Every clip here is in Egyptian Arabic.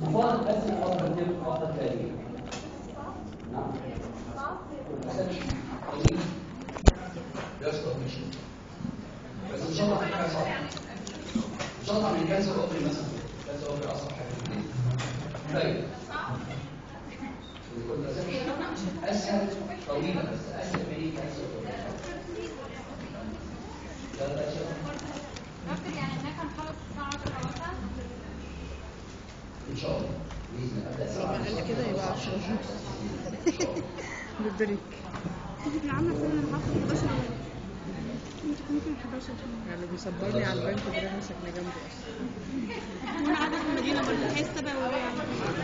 وفاضل بس الفتره دي الفتره التاليه نعم يسقط ماشي بس ان شاء الله في حاجه صعبه ان شاء الله من كانسر اوبري مثلا كانسر اوبري اصعب حاجه في الدنيا طيب يكون resection اسهل طويله بس اسهل من ايه كانسر اوبري لا لا شوف دكتور يعني هناك هنخلص الساعة 10 مثلا ان شاء الله باذن الله ابدا سبعه قال كده يبقى 10 ان شاء الله بالبريك يا عم كنا نحط 11 انت ممكن 11 يعني بيصبرني على البنك ده انا ساكنه جنبه اصلا وانا قاعده في المدينه برضه حاسه بقى ورايا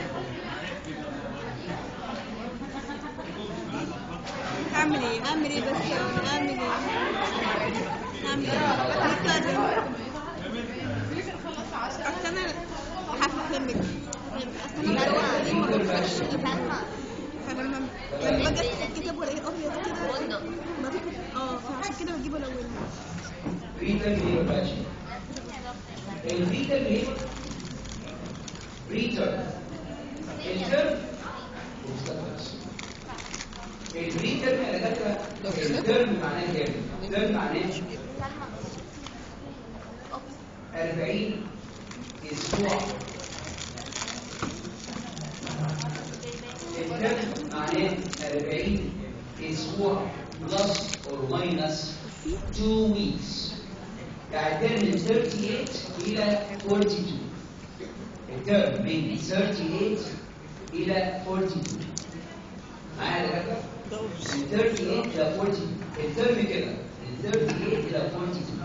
اعمل ايه اعمل ايه بس اعمل ايه اعمل ايه هستأذن اصل انا هفهمك اصل انا بروق فلما لما باجي افتح الكتاب والاقيه ابيض كده ما بكتب اه فعشان كده بجيبه الاول بريتر ليبر ماشي البريتر ليبر بريتر الترم البريتر انا كاتبه الترم معناه كام؟ الترم معناه 40 اسبوع الترم معناه 40 اسبوع بلس اور ماينس 2 weeks يعني الترم من 38 الى 42 الترم من 38 الى 42 معايا يا دكاتره؟ من 38 الى 42 الترم كده من 38 الى 42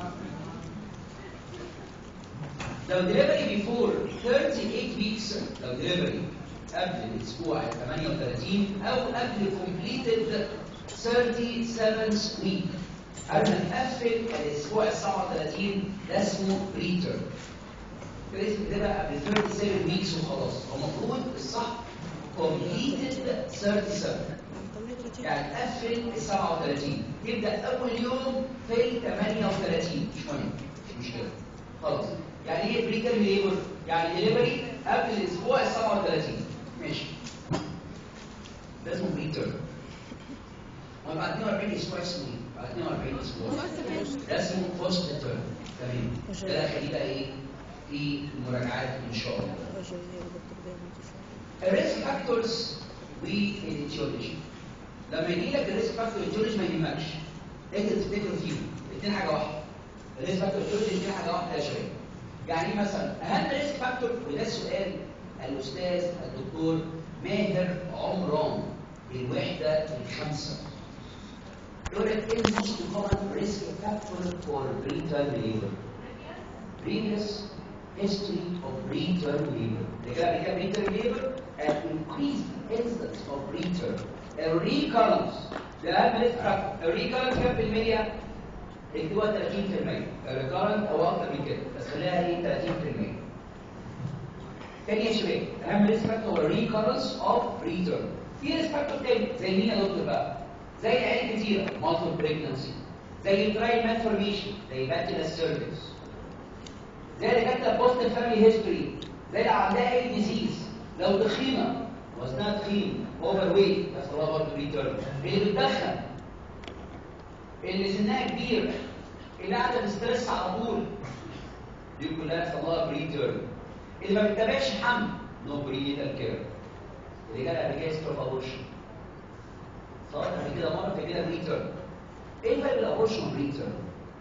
لو دليفري بيفور 38 ويكس لو دليفري قبل الاسبوع ال 38 او قبل كومبليتد 37 ويك قبل ما نقفل الاسبوع ال 37 ده اسمه بريتر الاسم ده بقى قبل 37 ويكس وخلاص هو المفروض الصح كومبليتد 37 يعني تقفل ال 37 تبدا اول يوم في ال 38 مش مهم مش مشكله خلاص يعني ايه بريتر ليبر يعني ديليفري قبل الاسبوع ال 37 ماشي ده اسمه بريتر وبعد 42 اسبوع اسمه ايه؟ بعد 42 اسبوع ده اسمه بوست تيرم تمام ده خليه بقى ايه؟ في المراجعات ان شاء الله الريسك فاكتورز والاتيولوجي لما يجي لك الريسك فاكتور الاتيولوجي ما يهمكش انت تفتكر فيهم الاثنين حاجه واحده الريسك فاكتور الاتيولوجي الاثنين حاجه واحده يا شباب يعني مثلا اهم ريسك فاكتور وده السؤال الاستاذ الدكتور ماهر عمران الوحده الخامسه يقول لك ايه الموست كومن ريسك فاكتور فور بريتال ليبر previous history of preterm labor. The Gabriel preterm labor an increased incidence of preterm. A recurrence. ده أهم ريسك فاكتور. الريكارنت كام في المية؟ اكتبوها 30% الريكارنت أو أكتر من كده بس خليها إيه 30% تاني يا شباب أهم ريسك فاكتور هو الريكارنس أوف preterm. في ريسك فاكتور تاني زي مين يا دكتور بقى؟ زي عيال كتيرة multiple pregnancy زي التراي مالفورميشن زي باتيلا سيرفيس زي اللي كاتبه بوست فاميلي هيستوري زي اللي عندها اي ديزيز لو تخينه وزنها تخين اوفر ويت بس الله برضه ريتيرن اللي بتدخن اللي سنها كبير اللي قاعده بستريس على طول دي كلها يحصل لها بريتيرن اللي ما بتتابعش حمل نو برينيتال كير اللي جالها قبل كده ستروك ابورشن صارت قبل كده مره في كده بريتيرن ايه الفرق بين الابورشن والبريتيرن؟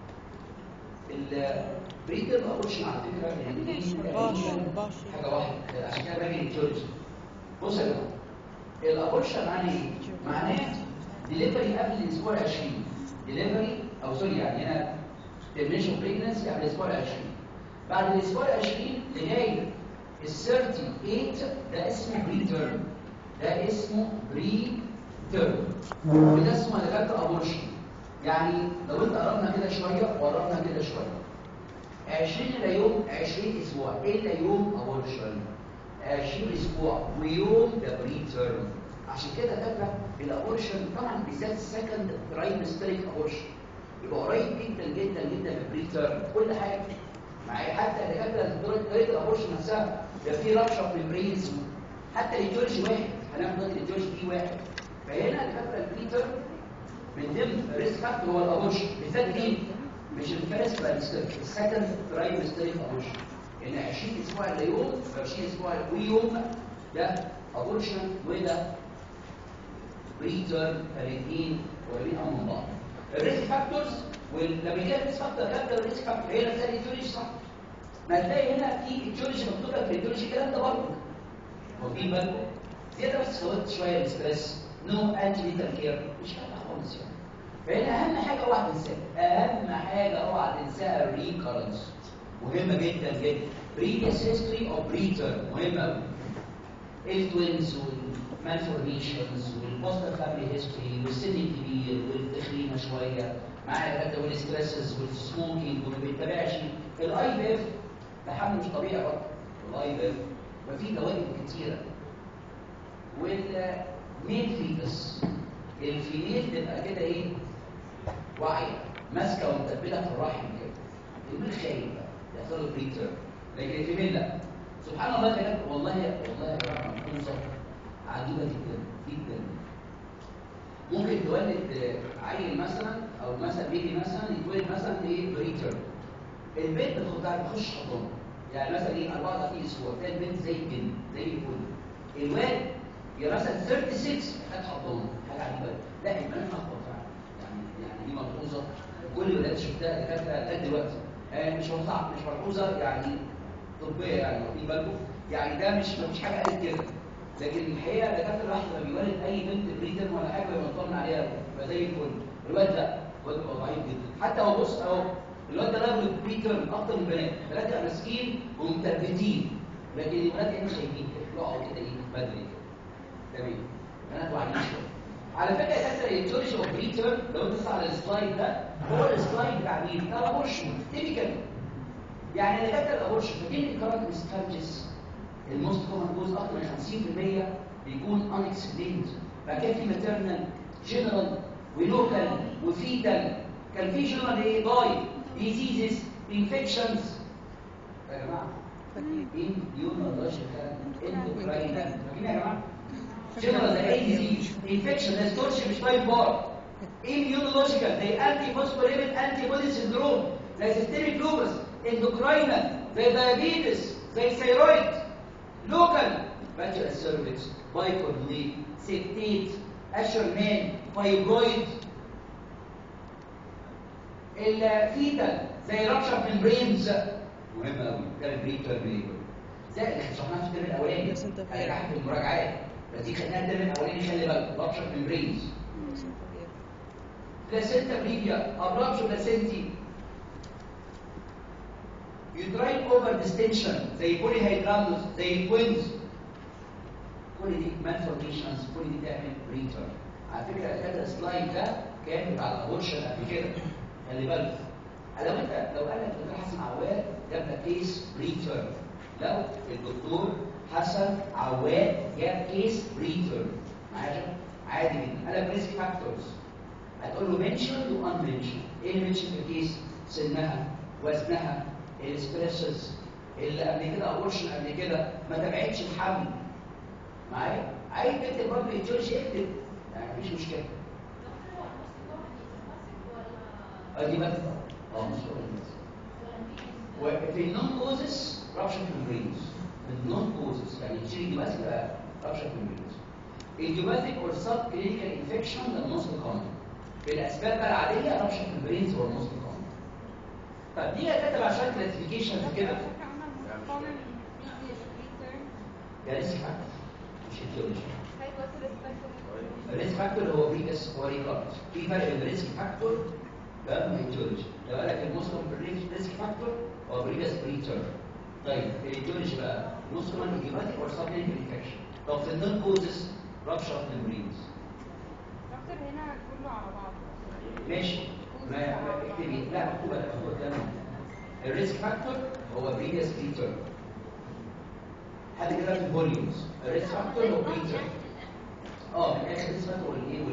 البريتيرن والابورشن على فكره يعني دي تقريباً حاجه واحده عشان كده باجي التيولوجي بص يا جماعه الابورشن معناه ايه؟ معناه ديليفري قبل الاسبوع 20 ديليفري او سوري يعني هنا termination pregnancy قبل الاسبوع 20 بعد الاسبوع 20 لغايه ال 38 ده اسمه بري تيرم ده اسمه بري تيرم وده اسمه دكاتره ابورشن يعني لو انت قربنا كده شويه وقربنا كده شويه 20 الى يوم 20 اسبوع الا يوم ابورشن 20 اسبوع ويوم ده بري تيرم عشان كده فاكره الابورشن طبعا بالذات السكند ترايمستريك ابورشن يبقى قريب جدا جدا جدا من البري تيرم كل حاجه معايا حتى اللي كانت طريقه الابورشن الابورشن نفسها ده في رابشر ميمبرينز حتى الايديولوجي واحد هناخد دلوقتي الايديولوجي دي واحد فهنا الفكره البريتر من ضمن الريسك فاكتور هو الابورشن بالذات مين؟ مش الفيرست ترايمستر السكند ترايمستر ابورشن ان 20 اسبوع الا يوم 20 اسبوع ويوم ده ابورشن وده بريتر الاثنين قريبين قوي من بعض الريسك فاكتورز ولما يجي الريسك فاكتور كام الريسك فاكتور هي نفسها الايديولوجي صح ما تلاقي هنا في ايديولوجي مكتوبه في الايديولوجي الكلام ده برضه واخدين بالكم زياده بس زودت شويه الاستريس نو انتي ليتال كير مش حاجه خالص يعني فهنا اهم حاجه اوعى تنساها اهم حاجه اوعى تنساها الريكرنس مهمه جدا جدا بريفيس هيستوري اوف بريتر مهمه قوي التوينز والمالفورميشنز والبوستر فاميلي هيستوري والسن الكبير والتخليمه شويه معايا الغدا والستريسز والسموكينج واللي ما بيتبعش الاي بي اف تحمل مش طبيعي برضه الاي بي اف ففي فوائد كتيره والميل فيتس الفيميل تبقى كده ايه واعيه ماسكه ومتبله في الرحم كده الميل خايف يحصل له بريتر لكن الفيميل لا سبحان الله كلام والله والله يا جماعه ملحوظه عجيبه جدا جدا ممكن تولد عيل مثلا او مثلا بيبي مثلا يتولد مثلا ايه بريتر البنت بتخش بتخش حضانه يعني مثلا ايه 34 اسبوع تلاقي البنت زي الجن زي الفل الواد يا مثلا 36 خد حضانه حاجه عجيبه لا البنات اخطر فعلا يعني يعني دي ملحوظه كل الولاد شفتها دكاتره لغايه دلوقتي آه مش صعب مش ملحوظه يعني طبيه يعني واخدين بالكم يعني ده مش مفيش حاجه قالت كده لكن الحقيقه دكاتره الواحد لما بيولد اي بنت بريتر ولا حاجه بيبقى مطمن عليها يبقى زي الفل الواد لا الواد بيبقى ضعيف جدا حتى هو بص اهو الواد ده راجل بريتر اكتر من البنات البنات بيبقى ماسكين ومثبتين لكن الولاد كانوا خايفين كده يقعوا كده ايه بدري كده تمام بنات واعيين شويه على فكره يا دكاتره التوريش اوف بريتر لو انت على السلايد ده هو السلايد بتاع مين؟ بتاع الابورشن تيبيكال يعني دكاتره الابورشن فاكرين الكاركتر ستارجز الموست كومن جوز اكتر من 50% بيكون ان اكسبليند بعد كده في ماتيرنال جنرال ولوكال وفيتال كان في جنرال ايه داي ديزيزز انفكشنز يا جماعه فاكرين اندوكراينال اندوكراينال فاكرين يا جماعه جنرال ده اي ديزيز انفكشن ده ستورش مش تايب بار immunological زي انتي فوسفوريبيد انتي بودي سندروم زي سيستميك لوبس اندوكراينال زي دايابيتس زي ثيرويد لوكال فاتشر السيرفكس بايكورني سيكتيت اشرمان فايبرويد الفيتال زي رابشر ممبرينز مهم قوي كان بريتر بريتر زي اللي شرحناها في الترم الاولاني هيرجع في المراجعات بس دي خدناها الترم الاولاني خلي بالك رابشر ممبرينز بلاسينتا بريفيا ابرابشر بلاسينتي يوتراين اوفر ديستنشن زي بولي هيدراموس زي الكوينز كل دي مالفورميشنز كل دي تعمل بريتر على فكره هذا السلايد ده كان بتاع الابورشن قبل كده خلي بالك لو انت لو قال لك الدكتور حسن عواد جاب لك كيس بريتر لو الدكتور حسن عواد جاب كيس بريتر معايا عادي جدا قال لك ريسك فاكتورز هتقول له منشن وان منشن ايه المنشن في الكيس سنها وزنها السبريسز اللي قبل كده ابورشن قبل كده ما تبعتش الحمل معايا عايز تكتب برضه ايتيولوجي اكتب يعني مفيش مشكله ادي بس اه مش وفي النون كوزس رابشن في البرينز في النون كوزس يعني تشيل دي بس يبقى رابشن في البرينز الجيوباتيك اور سب كلينيكال انفكشن ده الموست كومن في الاسباب بقى العاديه رابشن في البرينز هو الموست كومن طب دي كاتب عشان كلاسيفيكيشن كده ده ريسك فاكتور مش ايتيولوجي الريسك فاكتور هو بريكس هو ريكارد في فرق بين الريسك فاكتور ده ايتيولوجي ده بقى لك المسلم بالريسك فاكتور هو بريكس بريتر طيب الايتيولوجي بقى مسلم انتيبيوتيك اور سب انفكشن طب في النون كوزز رابشر ميمبرينز دكتور هنا كله على بعض ماشي ما اكتبي لا مكتوبه مكتوبه كلام الريسك فاكتور هو بريكس بريتر حد كده في الفوليومز الريسك فاكتور هو بريتر اه من الاخر الريسك فاكتور والايه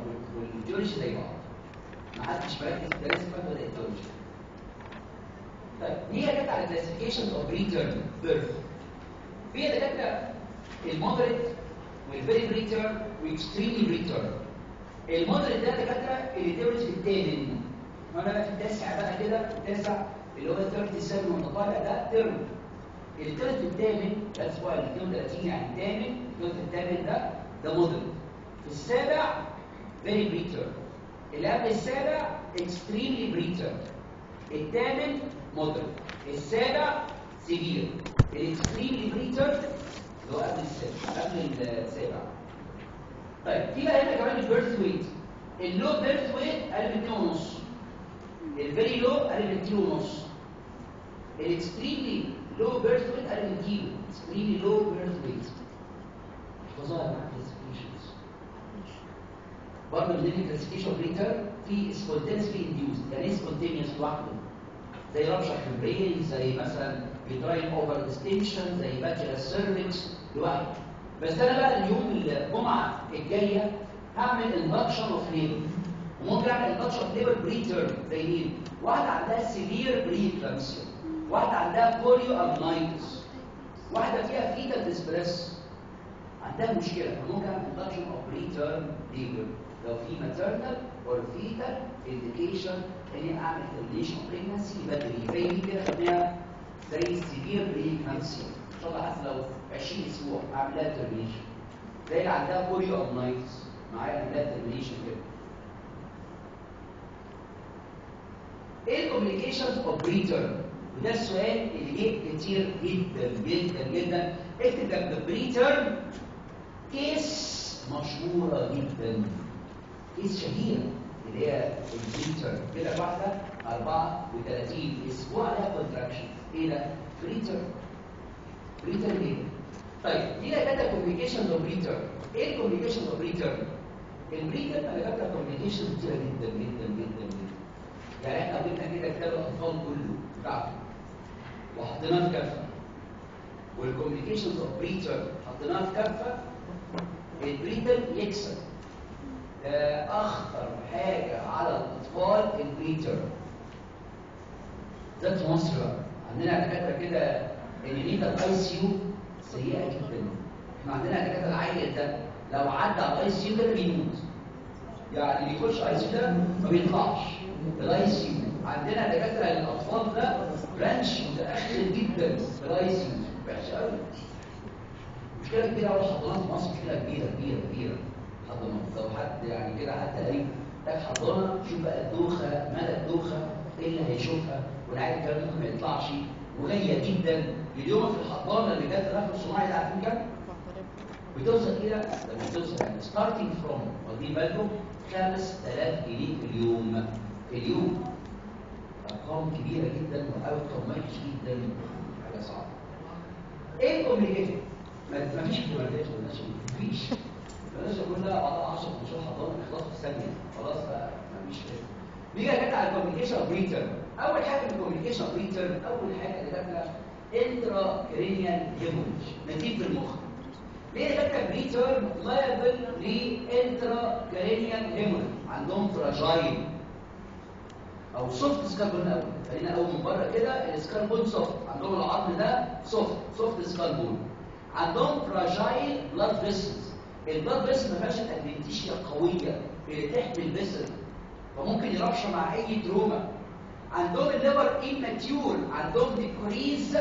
والجيولوجي زي بعض ما حدش مركز ده ريسك فاكتور ده الجيولوجي طيب هي جت على كلاسيفيكيشن اوف بريتيرم بيرث في دكاتره المودريت والفيري بريتيرم واكستريملي بريتيرم المودريت ده دكاتره اللي تولد في الثامن وانا بقى في التاسع بقى كده التاسع اللي هو الثالث السابع والمطالع ده ترم الثالث الثامن ده اسبوع ال 32 يعني الثامن الثالث الثامن ده ده مودريت في السابع فيري بريتيرم اللي قبل السابع اكستريملي بريتيرم الثامن مودريت السابع سيفير الاكستريملي بريتيرم اللي هو قبل السابع قبل السابع طيب في بقى هنا كمان البيرث ويت اللو بيرث ويت قال ب 2 ونص الفيري لو قال ب 2 ونص الاكستريملي لو بيرث ويت قال ب كيلو اكستريملي لو بيرث ويت احفظها مع كلاسيفيكيشنز برضه من الكلاسيفيكيشن ريتر في سبونتينسلي انديوز يعني ايه سبونتينيوس لوحده زي ربشة في البرين زي مثلا يوتراين اوفر ديستنشن زي باجيلا سيرفكس لوحده بس انا بقى اليوم الجمعه الجايه هعمل اندكشن اوف ليبر وممكن اعمل اندكشن اوف ليبر بريتر زي مين؟ واحده عندها سيفير بريكلامسيا واحده عندها بوليو امنايتس واحده فيها فيتال ديسبريس عندها مشكله فممكن اعمل اندكشن اوف بريتر ليبر لو في ماترنال اور فيتال انديكيشن اني اعمل ترمينيشن بريجنسي بدري زي دي كده خدناها زي السيفير بريكلامسيا ان شاء الله حتى لو 20 اسبوع اعمل لها ترمينيشن زي اللي عندها بوليو امنايتس معايا اعمل لها ترمينيشن كده ايه الكوميونيكيشنز اوف بريتر وده السؤال اللي جه كتير جدا جدا جدا اكتب جنب بريتر كيس مشهوره جدا كيس شهيره اللي هي البريتر كده واحده 34 اسبوع لها كونتراكشن ايه ده؟ بريتر بريتر ايه؟ طيب دي كده كوميونيكيشن اوف بريتر ايه الكوميونيكيشن اوف بريتر؟ البريتر انا كاتبه كوميونيكيشن كتيره جدا جدا جدا جدا يعني احنا جبنا كده كتاب الاطفال كله بتاعته وحطيناه في كفه والكوميونيكيشنز اوف بريتر حطيناها في كفه البريتر يكسب ده اخطر حاجه على الاطفال البريتر ده في مصر بقى عندنا دكاتره كده الميتا الاي سي يو سيئه جدا احنا عندنا دكاتره العيل ده لو عدى على الاي سي يو ده بيموت يعني اللي يخش اي سي ده ما بيطلعش الاي سي يو عندنا دكاتره الاطفال ده برانش متاخر جدا في الاي سي يو وحش قوي مشكله كبيره قوي حضانات في مصر مشكله كبيره كبيره كبيره حضانات لو حد يعني كده حتى قريب راح حضانه شوف بقى الدوخه مدى الدوخه ايه اللي هيشوفها والعيل الكلام ممكن ما يطلعش وغاليه جدا اليوم في الحضانه اللي جت الرفع الصناعي ده عارفين كام؟ بتوصل الى لما توصل يعني ستارتنج فروم واخدين بالكم 5000 جنيه في اليوم في اليوم ارقام كبيره جدا واوتكم وحش جدا حاجه صعبه ايه الكوميونيكيشن؟ ما فيش كوميونيكيشن الناس مفيش الناس كلها بعضها 10 15 حضانه بيخلصوا في ثانيه خلاص بقى ما فيش كده نيجي كده على الكوميونيكيشن ريتيرن اول حاجه في الكوميونيكيشن ريتيرن اول حاجه اللي جاتنا انترا كرينيال هيموريج نتيجه في المخ ليه جاتنا ريتيرن لايبل لانترا كرينيال هيموريج عندهم فراجايل او سوفت سكالبون اول خلينا اول من بره كده السكالبون سوفت عندهم العظم ده سوفت سوفت سكالبون عندهم فراجايل بلاد فيسلز البلاد فيسل ما فيهاش ادفنتيشيا قويه اللي تحمي الفيسل فممكن يربش مع اي تروما عندهم الليفر اماتيور عندهم ديكريز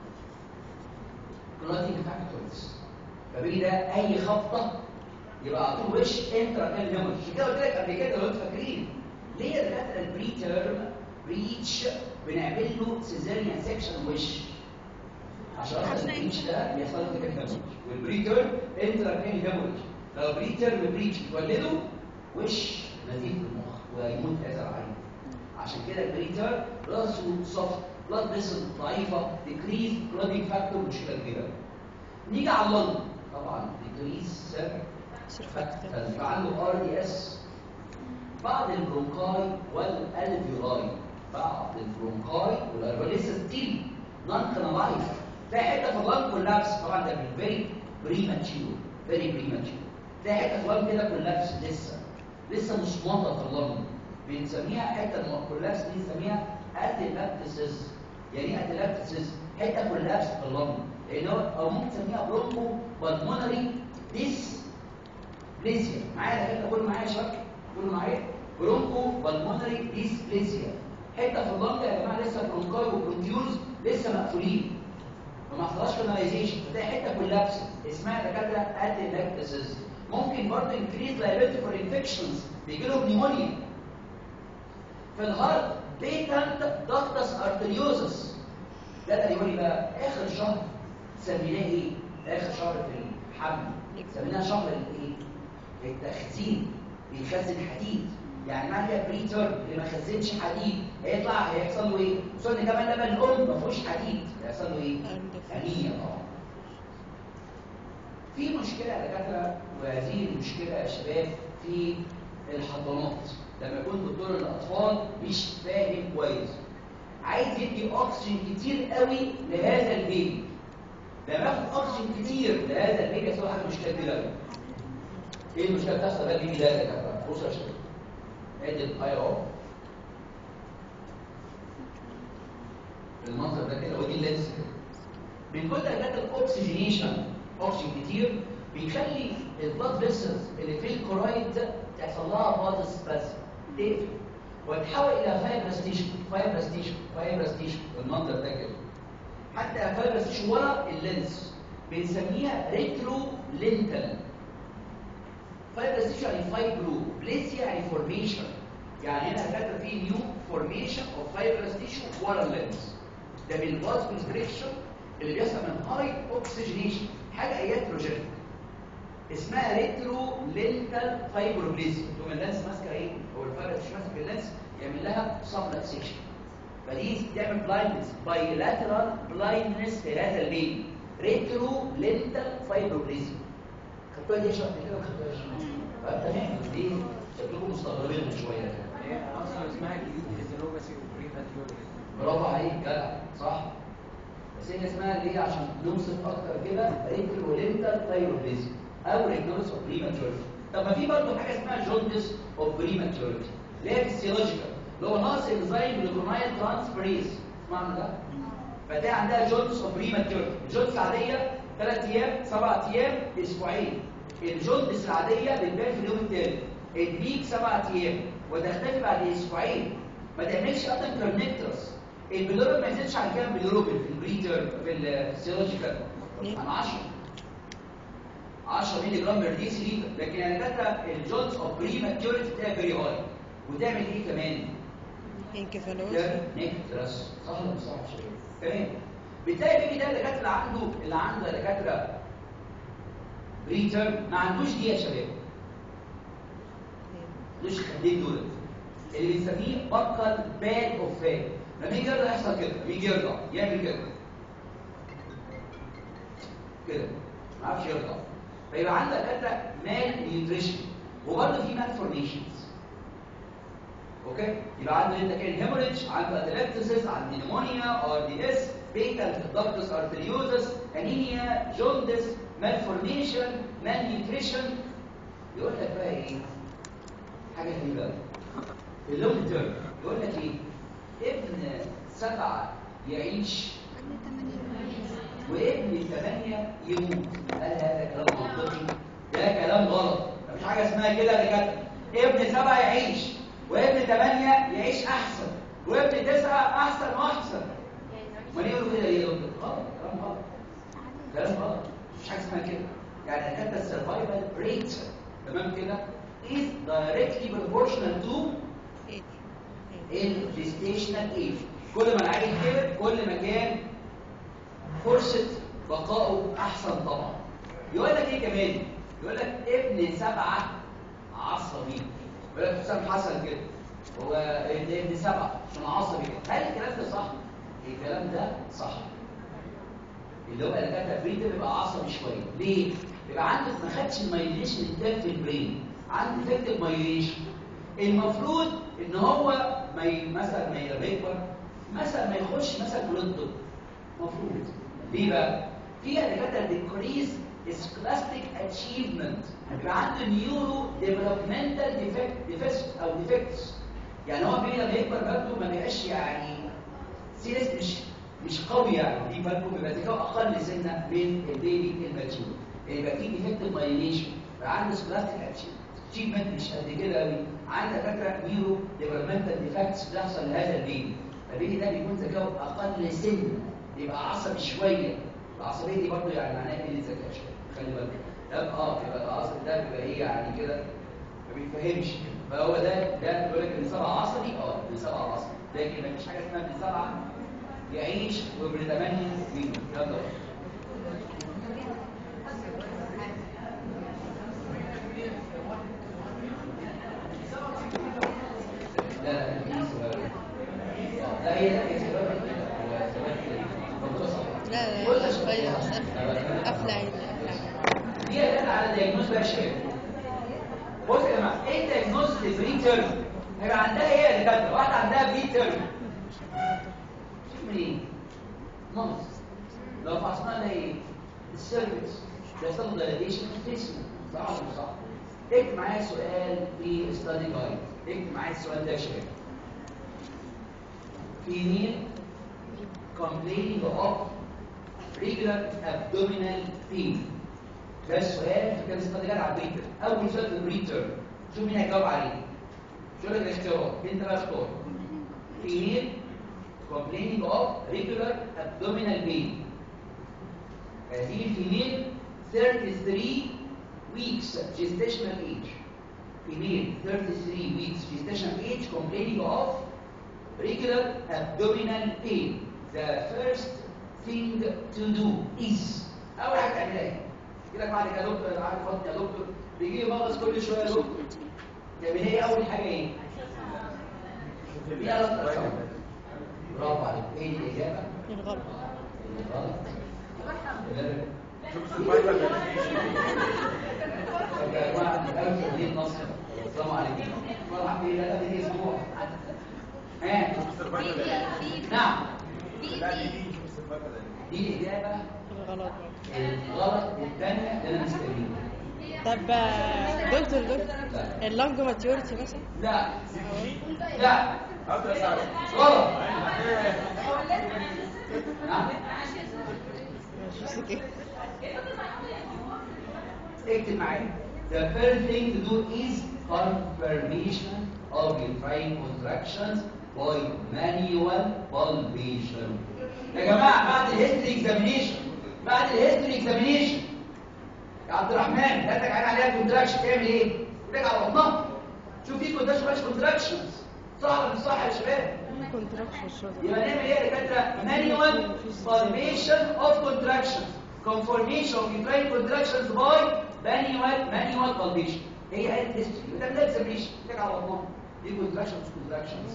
كلوتينج فاكتورز فبيجي ده اي خبطه يبقى على طول وش انترا كان هيموريج عشان كده قلت لك قبل كده لو انتوا فاكرين ليه دكاتره البري تيرم بريتش بنعمل له سيزاريان سيكشن وش عشان اصلا البريتش ده بيحصل له كده هيموريج والبري تيرم انترا كان هيموريج لو بري تيرم بريتش بتولده وش نزيف المخ ويموت هذا العين عشان كده البريتر راسه صفر بلاد فيسل ضعيفه ديكريز كلودينج فاكتور مشكله كبيره نيجي على اللنج طبعا ديكريز فاكتور فعنده ار دي اس بعض البرونكاي والالفيولاي بعض البرونكاي والالفيولاي لسه ستيل نون كانالايز تلاقي حته في اللنج كولابس طبعا ده فيري بريماتشور فيري بريماتشور تلاقي حته في اللنج كده كولابس لسه لسه مش مطه في اللنج بنسميها حته الكولابس دي بنسميها اديباكتسز يعني ايه اتلابتسز حته كولابس في اللنج لان هو او ممكن تسميها برونكو بالمونري ديس بليزيا معايا الحته كله معايا يا شباب كله معايا برونكو بالمونري ديس بليزيا حته في اللنج يا جماعه لسه برونكاي وبرونكيولز لسه مقفولين وما حصلهاش كاناليزيشن فتلاقي حته كولابس اسمها دكاتره اتلابتسز ممكن برضه انكريز liability فور انفكشنز بيجي لهم نيمونيا في الهارت بيتنت داكتس ارتريوزس ده اللي يقول لي بقى اخر شهر سميناه ايه اخر شهر في الحمل سميناه شهر الايه التخزين بيخزن حديد يعني معنى كده بري تيرم اللي ما خزنش حديد هيطلع هيحصل له ايه خصوصا ان كمان لبن الام ما فيهوش حديد هيحصل له ايه انيميا طبعا في مشكله يا دكاتره وهذه المشكله يا شباب في الحضانات لما يكون دكتور الاطفال مش فاهم كويس عايز يدي اكسجين كتير قوي لهذا البيبي لما ياخد اكسجين كتير لهذا البيبي يحصل حاجه مشكله كبيره قوي ايه المشكله بتحصل ده البيبي ده يا دكاتره بصوا يا شباب ادي الاي اهو المنظر ده كده ودي اللينس كده من كل حاجات الاكسجينيشن اكسجين كتير بيخلي البلاد فيسلز اللي في الكورايد ده تحصل لها بلاد سباسم تقفل وتتحول الى فايبرس تيشو فايبرس تيشو فايبرس تيشو المنظر ده كده حتى فايبرس تيشو ورا اللينس بنسميها ريترو لينتال فايبرس تيشو يعني فايبرو بليسيا يعني فورميشن يعني هنا فاكر في نيو فورميشن اوف فايبرس تيشو ورا اللينس ده بالبلاد كونستريكشن اللي بيحصل من هاي اوكسجينيشن حاجه اياتروجينيك اسمها ريترو لينتال فايبروبليزيا تقوم اللانس ماسكه ايه او الفايبرس مش ماسك اللانس يعمل لها سبلكسيشن فدي تعمل بلايندنس بايلاترال بلايندنس في هذا البيبي ريترو لينتال فايبروبليزيا خدتوها دي شرط كده وخدتوها يا شباب طب تمام دي شكلكم مستغربين شويه هي اصلا اسمها جديد فيزيولوجي وبريماتيوري برافو عليك جدع صح بس هي اسمها ليه عشان نوصف اكتر كده ريترو لينتال فايبروبليزيا او ريجنوس اوف بريماتوريتي طب ما في برضه حاجه اسمها جوندس اوف بريماتوريتي اللي هي فيسيولوجيكال اللي هو نقص انزيم جلوكونايل ترانسفيريز اسمعنا ده فده عندها جوندس اوف بريماتوريتي الجوندس العاديه 3 ايام 7 ايام اسبوعين الجوندس العاديه بتبان في اليوم الثالث البيك 7 ايام وتختفي بعد اسبوعين ما تعملش اصلا كرنكترس البلوروبين ما يزيدش عن كام بلوروبين في البريتر في الفيسيولوجيكال عن 10 10 مللي جرام بير دي سي لكن يعني داتا الجونز اوف بريماتوريتي بتاعها فيري هاي وتعمل ايه كمان؟ انكفالوز نكترس صح ولا مش صح يا شباب؟ تمام بتلاقي البيبي ده الدكاتره عنده اللي عنده دكاتره بريتر ما عندوش دي يا شباب مش خدين دول اللي بنسميه بكل باك اوف فات لما يجي يرضع يحصل كده لما يجي يرضع يعمل كده كده ما عرفش يرضع فيبقى عندك كده مال نيوتريشن وبرضه في مال فورميشنز اوكي يبقى عنده انت كان هيموريدج عنده اتلكتسس عنده نيمونيا ار دي اس بيتال دكتس ارتريوزس انيميا جوندس مال فورميشن مال نيوتريشن يقول لك بقى ايه حاجه غريبه قوي في اللونج تيرم يقول لك ايه ابن سبعه يعيش وابن ثمانية يموت هل هذا كلام منطقي؟ ده كلام غلط مفيش حاجة اسمها كده يا دكاترة ابن سبعة يعيش وابن ثمانية يعيش أحسن وابن تسعة أحسن وأحسن ما يقولوا كده ليه يا دكتور؟ غلط كلام غلط كلام غلط مفيش حاجة اسمها كده يعني دكاترة السرفايفل ريت تمام كده is directly proportional to الجستيشنال ايج كل ما العيل كبر كل ما كان فرصة بقائه أحسن طبعا يقول لك إيه كمان؟ يقول لك ابن سبعة عصبي يقول لك حسام حسن كده هو ابن ابن سبعة عشان عصبي كده هل الكلام ده صح؟ الكلام ده صح اللي هو اللي كانت بريد بيبقى عصبي شوية ليه؟ بيبقى عنده ما خدش المايليشن التام في البرين عنده فيكتيف مايليشن المفروض ان هو ما ي... مثلا ما يكبر مثلا ما يخش مثلا كليه الطب المفروض ليه بقى؟ فيها دكاتره decrease scholastic achievement يبقى عنده نيورو developmental defect defects او defects يعني هو بيه لما يكبر برضه ما بيبقاش يعني سيريس مش مش قوي يعني دي بالكم بيبقى ذكاء اقل سنه من البيبي الماتيور يبقى في ديفكت مايليشن عنده سكلاستيك اتشيفمنت مش قد كده قوي عنده فكره نيورو ديفلوبمنتال ديفكتس بتحصل لهذا البيبي البيبي ده بيكون ذكاؤه اقل سن يبقى عصبي شويه العصبيه دي برضه يعني معناها قله ذكاء شويه خلي بالك ده اه يبقى العصبي ده بيبقى ايه يعني كده ما بيفهمش فهو ده ده بيقول لك بنسبع عصبي اه بنسبع عصبي لكن ما فيش حاجه اسمها بنسبع يعيش وابن 8 مين يلا لا لا دي صغيرة. لا هي لا هي صغيرة كده. هو صغير كده. منتصف. لا بص لا يا شوية شباب. بس قافلة عيني دي داتا على دايجنوز بقى شباب بص يا جماعه ايه الدايجنوز للبري تيرم هيبقى عندها ايه يا دكاتره واحده عندها بري تيرم شوف منين نقص لو فحصنا لها ايه السيرفكس بيحصل له دايليشن في الجسم صح ولا مش صح اكتب معايا سؤال في ستادي جايد اكتب معايا السؤال ده يا شباب female complaining of regular abdominal pain ده السؤال في كام ستادي جايد على البريتر اول سؤال في البريتر شوف مين هيجاوب عليه شو لك الاختيارات انت بقى اختار female complaining of regular abdominal pain هذه الفيميل 33 weeks gestational age female 33 weeks gestational age complaining of regular abdominal pain the first thing to do is اول حاجه تعملها ايه كده بعد كده يا دكتور انا عارف بطني يا دكتور بيجي لي مغص كل شويه يا دكتور تعمل ايه اول حاجه ايه ايه علاقه الصوت برافو عليك ايه الاجابه الغلط الغلط شوف السرفايفل طب يا جماعه الف دي النصر السلام عليكم مرحبا بيه لا دي اسبوع ها شوف السرفايفل نعم لا دي دي شوف السرفايفل دي الاجابه الغلط الغلط الثانيه اللي انا مستنيها طب آه، دكتور دكتور اللونج ماتيورتي مثلا لا لا ألترا ساوند غلط نعم مش فاكر ايه اكتب معايا The first thing to do is confirmation of uterine contractions by manual palpation. يا جماعة بعد الهيستوري اكزامينيشن بعد الهيستوري اكزامينيشن يا عبد الرحمن جاتك عين عليها كونتراكشن تعمل ايه؟ ترجع على بطنها شوف في كونتراكشن مش كونتراكشنز صح ولا مش صح يا شباب؟ كونتراكشن الشغل يبقى نعمل ايه يا دكاتره manual formation of contractions conformation of uterine contractions by manual manual palpation هي هي الهيستوري ده ده اكزامينشن تك على بطنها دي contractions contractions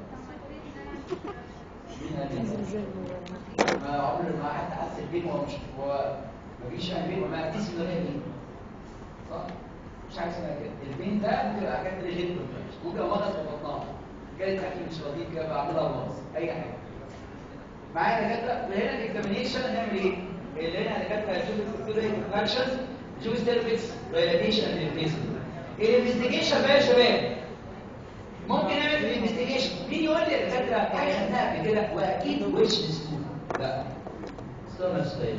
ما عمر ما حد حس البين هو مش هو ما فيش يعني بين وما فيش من غير بين صح مش حاجه اسمها كده البين ده ممكن يبقى حاجات اللي غير ممكن مغص في بطنها جالت اكل مش لطيف كده بعملها مغص اي حاجه معايا دكاتره هنا الاكزامينيشن هنعمل ايه؟ اللي هنا دكاتره هنشوف الكتوري كونتراكشنز نشوف السيرفكس دايلاتيشن ريبليسمنت الانفستيجيشن بقى يا شباب ممكن نعمل في الانفستيجيشن مين يقول لي يا دكاتره حاجه خدناها قبل كده واكيد وش ستون لا ستون ستيج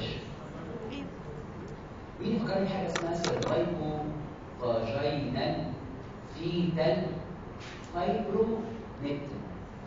مين يفكرني حاجه اسمها سيرفايكو فاجينال فيتال فايبرو نكتم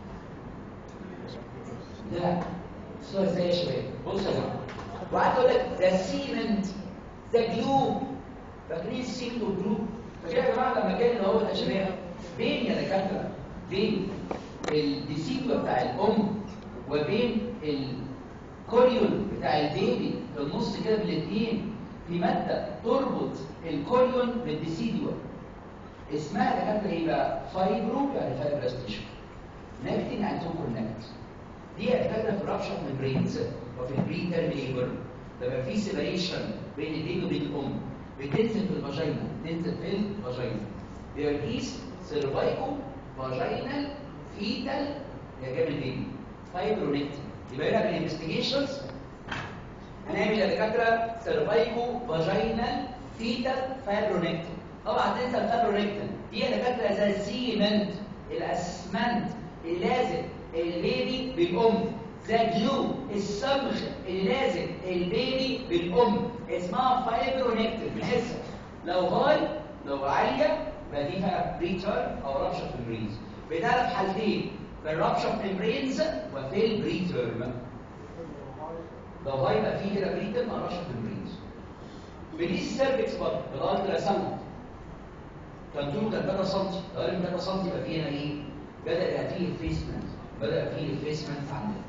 لا الصور ازاي يا شباب بصوا يا جماعه وقعدت اقول لك ده سيمنت ده جلو فاكرين السيمنت والجلو فاكرين يا جماعه لما كان اللي هو يا شباب بين يا دكاتره بين الديسيبل بتاع الام وبين الكوريون بتاع البيبي في النص كده بالاثنين في ماده تربط الكوريون بالديسيدوا اسمها دكاتره ايه بقى؟ فايبرو يعني فايبرس تيشو نكتين يعني تو كونكت دي دكاتره في رابشر ميمبرينز وفي البري تيرم ليبر لما في سيبريشن بين البيبي وبين الام بتنزل في الفاجينا تنزل في الفاجينا بيركيس سيرفايكو فاجينال فيتال يا جاب البيبي فايبرونكتين يبقى هنا بالانفستيجيشنز هنعمل يا دكاتره سيرفايكو فاجينال فيتال فايبرونكتين طبعا تنسى الفايبرونكتين دي يا دكاتره زي السيمنت الاسمنت اللي لازم البيبي بالام ذا جلو الصمغ اللي لازم البيبي بالام اسمها فايبرونكتين بنحسها لو هاي لو عاليه يبقى دي فيها بريتر او رابشر في البرينز بتعرف حالتين في الرابشر في البرينز وفي البريترم لو هاي يبقى فيه كده بريترم او رابشر في البرينز بنقيس السيرفكس برضه بالالترا ساوند كان طوله كان 3 سم اقل من 3 سم يبقى فيه هنا ايه؟ بدا يبقى فيه افيسمنت بدا فيه افيسمنت عندنا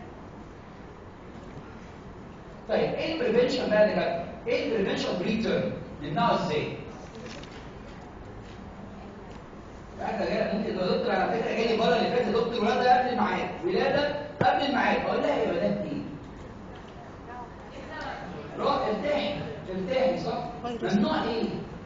طيب ايه البريفنشن بقى اللي جاي؟ ايه البريفنشن بريترم؟ نمنعه ازاي؟ احنا جاي ممكن يا دكتور على فكره جاي المره اللي فاتت دكتور ولاده قبل الميعاد ولاده قبل الميعاد اقول لها يا ولاد ايه؟ روح ارتاحي ارتاحي صح؟ ممنوع ايه؟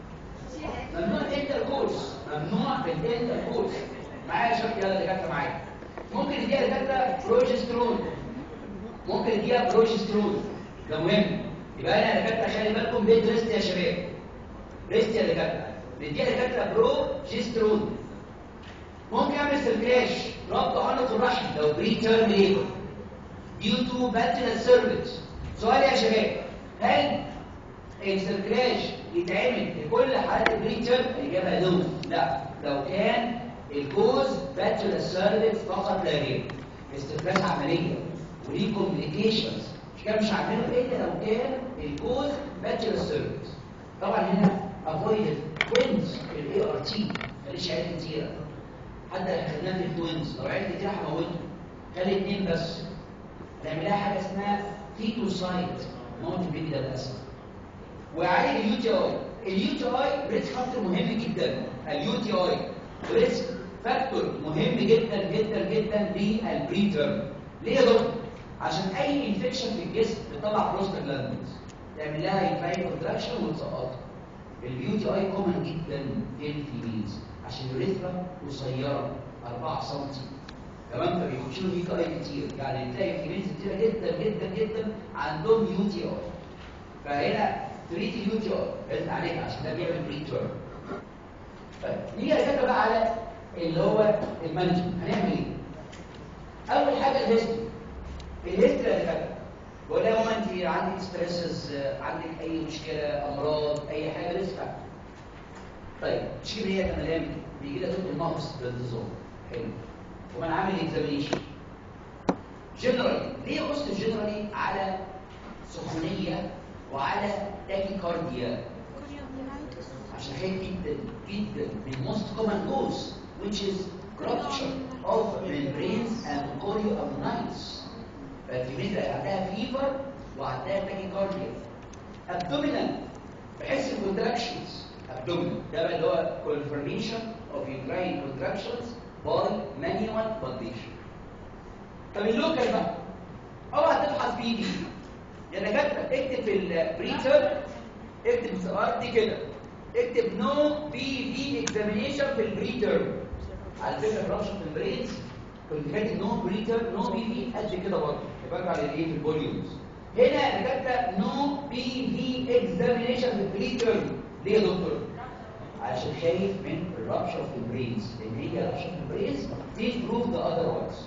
ممنوع الانتركورس ممنوع الانتركورس معايا شرط يلا اللي كاتبه معايا ممكن يديها دكاتره بروجسترون ممكن يديها بروجسترون ده مهم يبقى انا يا دكاتره خلي بالكم بيت ريست يا شباب ريست يا دكاتره نديها دكاتره بروجسترون ممكن اعمل سيركلاش ربط عنق الرحم لو بري تيرم ليبر ديو تو باتريال سيرفيس سؤال يا شباب هل السيركلاش يتعمل لكل حالات البري تيرم الاجابه نو لا لو كان الجوز باتريال سيرفيس فقط لا غير استخدام عمليه وليه كومبليكيشنز مش كده مش هعمله الا لو كان الجوز باتريال سيرفيس طبعا هنا افويد توينز الاي ار تي ماليش عيال كتيره حتى خدناه في التوينز لو عيال كتير هموته خلي اتنين بس نعمل لها حاجه اسمها فيتوسايد موت البيبي ده للاسف وعالج اليو تي اي اليو تي اي ريسك فاكتور مهم جدا اليو تي اي ريسك فاكتور مهم جدا جدا جدا للبريترم ليه يا دكتور عشان اي انفكشن في الجسم بتطلع بروستاجلاندز تعمل لها يفاي كونتراكشن وتسقطها اليو تي اي كومن جدا في الفيميلز عشان الريثرا قصيره 4 سم تمام فبيخشوا له يو اي كتير يعني تلاقي فيميلز كتيره جدا جدا جدا عندهم يو تي اي فهنا تريد اليو تي اي لازم عليها عشان ده بيعمل بريتيرم طيب نيجي نتكلم بقى على اللي هو المانجمنت هنعمل ايه؟ اول حاجه الهيستوري الهيستوري اللي كاتبه بقول لها ماما انت عندك ستريسز عندك اي مشكله امراض اي حاجه لسه طيب تشكي ليه يا مدام بيجي لها دكتور مغص بالنظام حلو ومن عامل اكزامينيشن جنرالي ليه قصت جنرالي على سخونيه وعلى تاكيكارديا عشان خايف جدا جدا من most common cause which is rupture of membranes and chorioamnites فالكمية عندها فيفر وعندها تاكيكارديا abdominal بحس الكونتراكشنز abdominal ده بقى اللي هو confirmation of uterine contractions by manual palpation طب اللوكال بقى اوعى تبحث بي بي يا دكاتره اكتب في البريتر اكتب السؤال دي كده اكتب نو بي في اكزامينيشن في البريتر على فكره برشة البرينز كنت كاتب نو بريتر نو بي في قد كده برضه برجع للايه في الفوليومز هنا كاتبه نو بي في اكزامينيشن في البريتر ليه يا دكتور؟ عشان خايف من الرابشر في البرينز لان هي رابشر في البرينز دي بروف ذا اذر وانز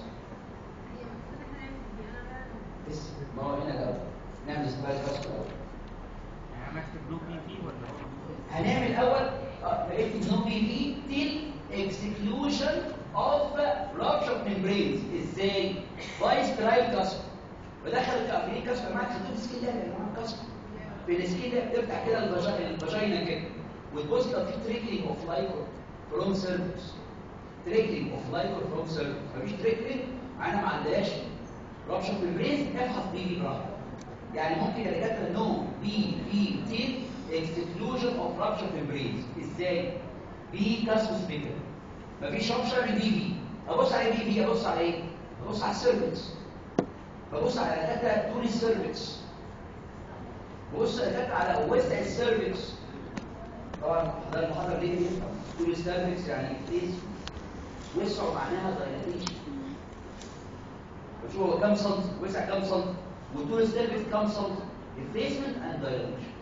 بس ما هو هنا الاول نعمل سبايس بس الاول يعني اكتب له بي في ولا هو هنعمل اول اه نكتب نو بي في تيل اكسكلوجن اوف رابشر ميمبرينز ازاي؟ باي سترايل كسر بدخل في كسر معاك خدوه سكين ده يا جماعه كسر في السكين ده بتفتح كده الفاجينا الفاجينا كده وتبص لو في تريكلينج اوف لايكور فروم سيرفيس تريكلينج اوف لايكور فروم سيرفيس مفيش تريكلينج انا ما عندهاش رابشر ميمبرينز ابحث بيه بيه براحتك يعني ممكن يا دكاتره نو بي في تيل exclusion of rupture membranes ازاي بي كاسوس بيكر مفيش رابشر بي في ابص على بي في ابص على ايه ابص على السيرفكس ببص على دكاتره طول السيرفكس ببص على دكاتره على وسع السيرفكس طبعا ده المحاضره ليه يفهم طول السيرفكس يعني فيس وسعه معناها دايلاتيشن بشوف هو كام سنتي وسع كام سنتي وطول السيرفكس كام سنتي ريبليسمنت اند دايلاتيشن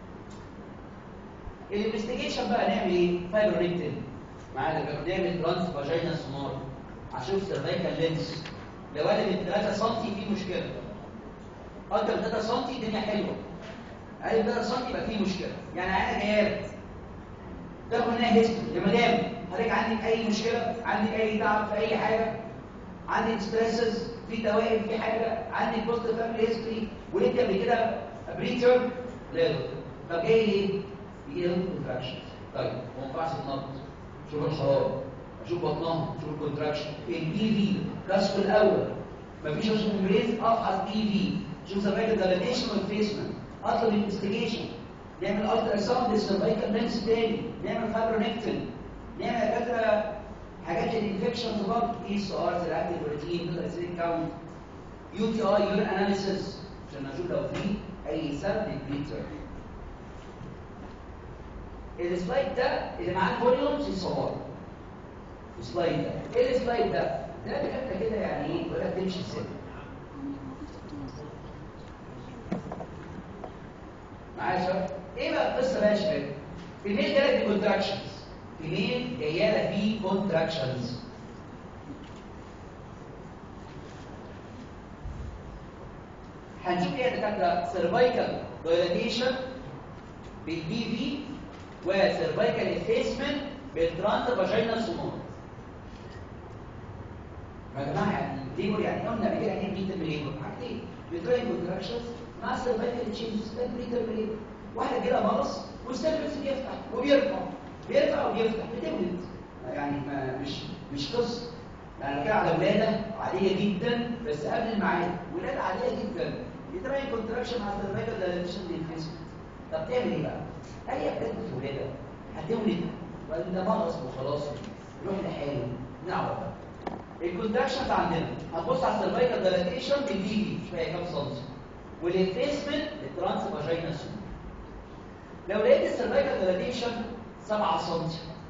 الانفستيجيشن بقى نعمل ايه فايبرونكتين معانا نعمل ترانس فاجينا سونار اشوف سيرفيكال لينس لو اقل من 3 سم في مشكله اكتر من 3 سم الدنيا حلوه اقل من 3 سم يبقى في مشكله يعني انا جايه تاخد منها هيستوري يا مدام حضرتك عندك اي مشكله عندك اي تعب في اي حاجه عندك ستريسز في توائم في حاجه عندك بوست فاميلي هيستوري وليك قبل كده بريتر لا يا دكتور طب جاي ليه؟ يجي لهم كونتراكشنز طيب ما ينفعش تنط شوف الحراره اشوف بطنها شوف الكونتراكشن البي في كشف الاول مفيش اشوف مميز افحص بي في شوف سيرفايكال دايليتيشن والفيسمنت اطلب انفستيجيشن نعمل الترا ساوند للسيرفايكال لينس تاني نعمل فايبرونكتين نعمل دكاتره حاجات الانفكشنز برضه اي اس ار سيرابتيك بروتين توتال سيل كاونت يو تي اي يورين اناليسيس عشان اشوف لو في اي سبب للبريتر السلايد ده اللي معاه الفوليومز يصوره السلايد ده ايه السلايد ده؟ ده دكاتره كده يعني ايه يقول لك تمشي ازاي معايا يا شباب؟ ايه بقى القصه بقى يا شباب؟ فيميل جالك بكونتراكشنز فيميل جايه لك بكونتراكشنز هنشوف ايه يا دكاتره سيرفايكال دايلاتيشن بالبي في وسيرفايكال افيسمنت بالترانس فاجينال سونار يا جماعه يعني ليبر يعني قلنا قبل كده يعني ايه بريتر ليبر حاجتين بتراين كونتراكشنز مع سيرفايكال تشينجز ده بريتر ليبر واحد كده مرض والسيرفكس بيفتح وبيرفع بيرفع وبيفتح بتولد يعني ما مش مش قصه يعني كده على ولاده عاديه جدا بس قبل الميعاد ولاده عاديه جدا بتراين كونتراكشن مع سيرفايكال دايلاتيشن للفيسمنت طب تعمل ايه بقى؟ هل هي بجد في ولاده هتولد ولا ده مرض وخلاص يروح لحاله نعرف بقى الكونتراكشن عندنا هتبص على السيرفايكال دايلاتيشن بالبي في شويه كام سنتي والانفيسمنت الترانس فاجينال لو لقيت السيرفايكال دايلاتيشن 7 سم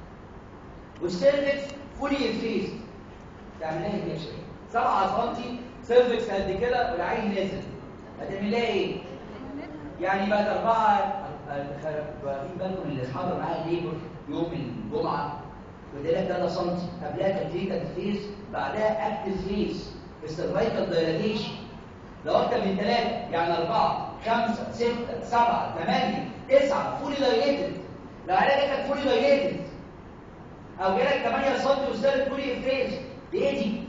والسيرفكس فولي انفيز تعمل لها ايه يا شباب 7 سم سيرفكس قد كده والعين نازل هتعمل لها ايه يعني بعد أربعة واخدين بالكم اللي حاضر معايا ليبر يوم الجمعة قلت لك 3 سم قبلها كان فيتال فيز بعدها اكتف فيز السيرفايكال دايلاتيشن لو اكتر من ثلاثة يعني أربعة خمسة ستة سبعة ثمانية تسعة فولي دايليتد لو علاجك كانت فولي دايليتد أو جالك 8 سم وستارت فولي انفيز دي ايه دي؟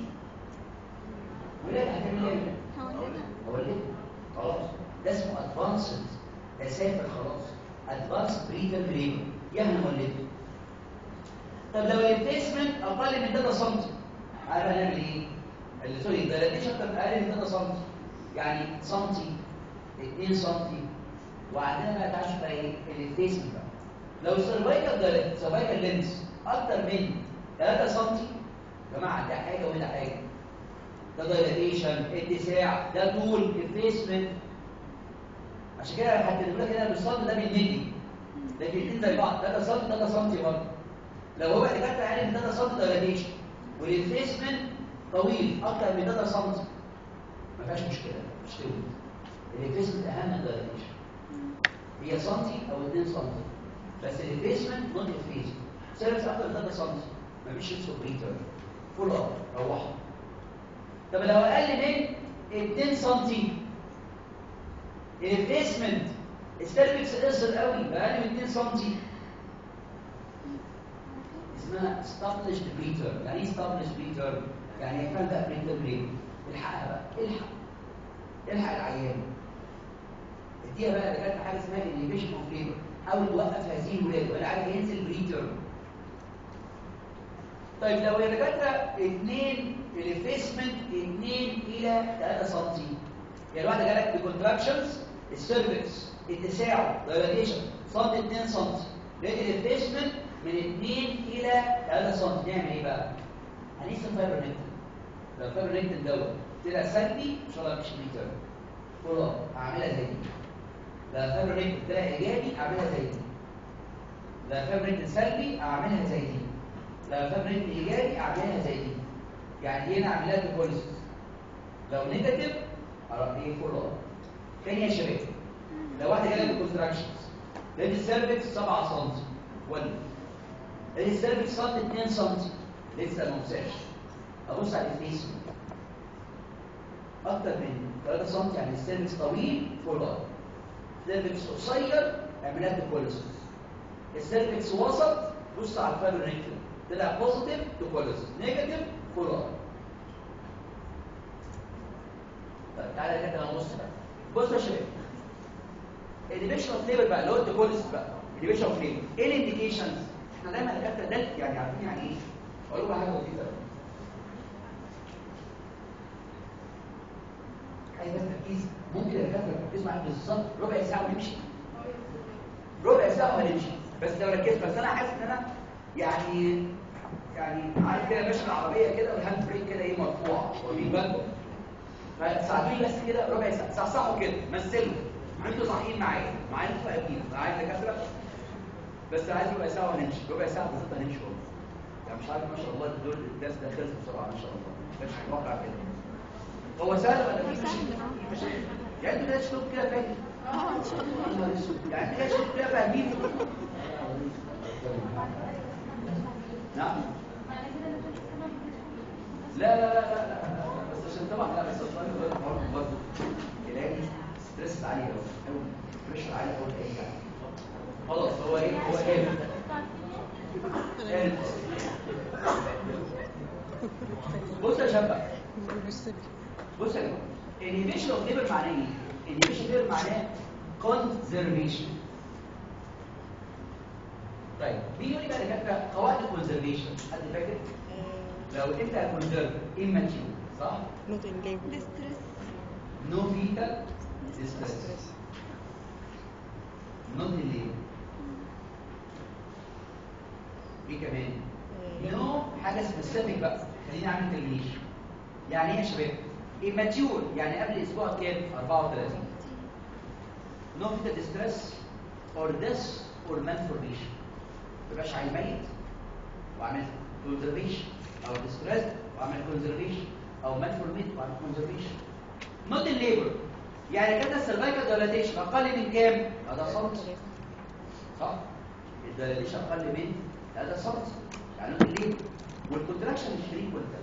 ولاد هتعمل ايه؟ هولدها خلاص ده اسمه ادفانسد ده سافر خلاص ادفانس بريتر بريمر يعني هنولده طب لو الانفيسمنت اقل من 3 سم عارف هنعمل ايه؟ اللي سوري الدايلاتيشن بتبقى اقل من 3 سم يعني سنتي 2 سنتي وعندنا بقى تعالوا بقى ايه الانفيسمنت بقى لو السيرفايكال سيرفايكال لينس اكتر من 3 سم يا جماعه ده حاجه وده حاجه ده دايلاتيشن اتساع ده طول انفيسمنت عشان كده هحدد لك هنا بالصد ده بالملي لكن الاثنين زي بعض 3 سم 3 سم برضه لو هو دكاتره عالي من 3 سم دايلاتيشن والانفيسمنت طويل اكتر من 3 سم ما فيهاش مشكله مش تولد الانفيسمنت اهم من الدايلاتيشن هي سنتي او 2 سم بس الانفيسمنت نوت انفيسمنت سيرفس اكتر من 3 سم مفيش يوسف بريتر فول اب روحوا طب لو اقل من 2 سم الانفيسمنت السيرفكس قصر قوي باقل من 2 سم اسمها established breather يعني ايه established breather يعني يفهم بقى breather ليه الحقها بقى الحق الحق العيان اديها بقى دكاتره حاجه اسمها inhibition of labor حاول توقف هذه الولاده ولا عارف ينزل بريتر طيب لو يا دكاتره 2 الانفيسمنت 2 الى 3 سم يعني الواحده جالك بكونتراكشنز السيرفكس اتساعه دايلاتيشن سم 2 سم لقيت الانفيسمنت من 2 الى 3 سم نعمل ايه بقى؟ هنقسم فايبرنكتين لو الفايبرنكتين دوت طلع سلبي ان شاء الله مش بريتر فول اب هعملها زي دي لو الفايبرنكتين طلع ايجابي اعملها زي دي لو الفايبرنكتين سلبي اعملها زي دي لو الفايبرنكتين ايجابي اعملها زي دي يعني دي انا اعملها ببوليسيس لو نيجاتيف اروح ايه فول اب تاني يا شباب لو واحده جالها بكونتراكشنز لقيت السيرفكس 7 سم ولا لقيت السيرفكس صد 2 سم لسه ما وصلش ابص على الفيسمنت اكتر من 3 سم يعني السيرفكس طويل فور لاين السيرفكس قصير اعملها تكوليسيس السيرفكس وسط بص على الفايبرينكتوم طلع بوزيتيف تكوليسيس نيجاتيف فور لاين طيب تعالى كده نبص بقى بص يا شباب الانيبيشن اوف ليبر بقى اللي هو التكوليسيس بقى الانيبيشن اوف ليبر ايه الانديكيشنز احنا دايما الدكاتره ده يعني عارفين يعني ايه اقول لكم حاجه لطيفه عايز بس تركيز ممكن الدكاتره تركزوا معايا بالظبط ربع ساعه ونمشي ربع ساعه وهنمشي بس لو ركزت بس انا حاسس ان انا يعني يعني عارف كده ماشي العربيه كده والهاند بريك كده ايه مرفوعه واخدين بالكم فساعدوني بس كده ربع ساعه صحصحوا كده مثلوا انتوا صاحيين معايا معايا انتوا اكيد معايا دكاتره بس عايز ربع ساعه وهنمشي ربع ساعه بالظبط هنمشي والله يعني مش عارف ما شاء الله دول الدرس ده خلص بسرعه ما شاء الله مش متوقع كده هو سهل ولا مش سهل يعني انتوا كده تشوفوا كده فاهم اه ان شاء الله يا نهار اسود. يعني انتوا كده تشوفوا كده فاهمين نعم لا لا لا لا لا بس عشان طبعا لا بس الطالب ده برضه برضه يلاقي ستريس عالي قوي قوي بريشر عالي قوي اي حاجه خلاص هو ايه هو ايه إيه؟ بص يا شباب بص يا جماعه الانيبيشن اوف ليبر معناه ايه؟ الانيبيشن اوف ليبر معناه كونزرفيشن طيب بيجي يقول لي بقى دكاتره قواعد الكونزرفيشن حد فاكر؟ لو انت كونزرف اماتيور صح؟ نوت ان ليبل ديستريس نو فيتال ديستريس نوت الليل ايه كمان نو حاجه سبيسيفيك بقى خليني اعمل ترمينيشن يعني ايه يا شباب immature يعني قبل اسبوع كام 34 نو فيتال ديستريس اور ذس اور malformation تبقاش عيل ميت واعمل كونزرفيشن او ديستريس واعمل كونزرفيشن او malformate واعمل كونزرفيشن نوت الليبر يعني كده السيرفايكال دايلاتيشن اقل من كام هذا صمت صح الدايلاتيشن اقل من هذا صمت يعني نوت الليبر والكونتراكشن مش فريك ولا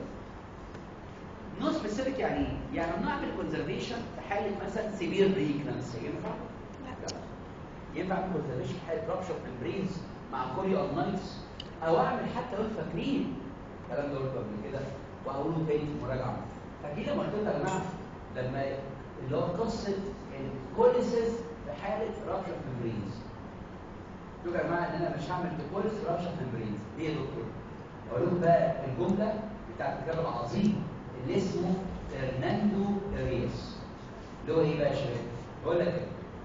نو سبيسيفيك يعني ايه يعني لما نعمل كونزرفيشن في حاله مثلا سيفير بريكنانسي ينفع لا ينفع اعمل كونزرفيشن في حاله رابشر ممبرينز مع كوريو نايتس او اعمل حتى لو انتوا فاكرين الكلام ده قلته قبل كده وهقوله تاني في المراجعه فاكرين لما قلت لكم يا جماعه لما اللي هو قصه الكوليسيس في حاله رابشر ممبرينز شوفوا يا جماعه ان انا مش هعمل كوليس رابشر ممبرينز ليه يا دكتور اقول لكم بقى الجمله بتاعت الكتاب العظيم اللي اسمه فرناندو ارياس اللي هو ايه بقى يا شباب بقول لك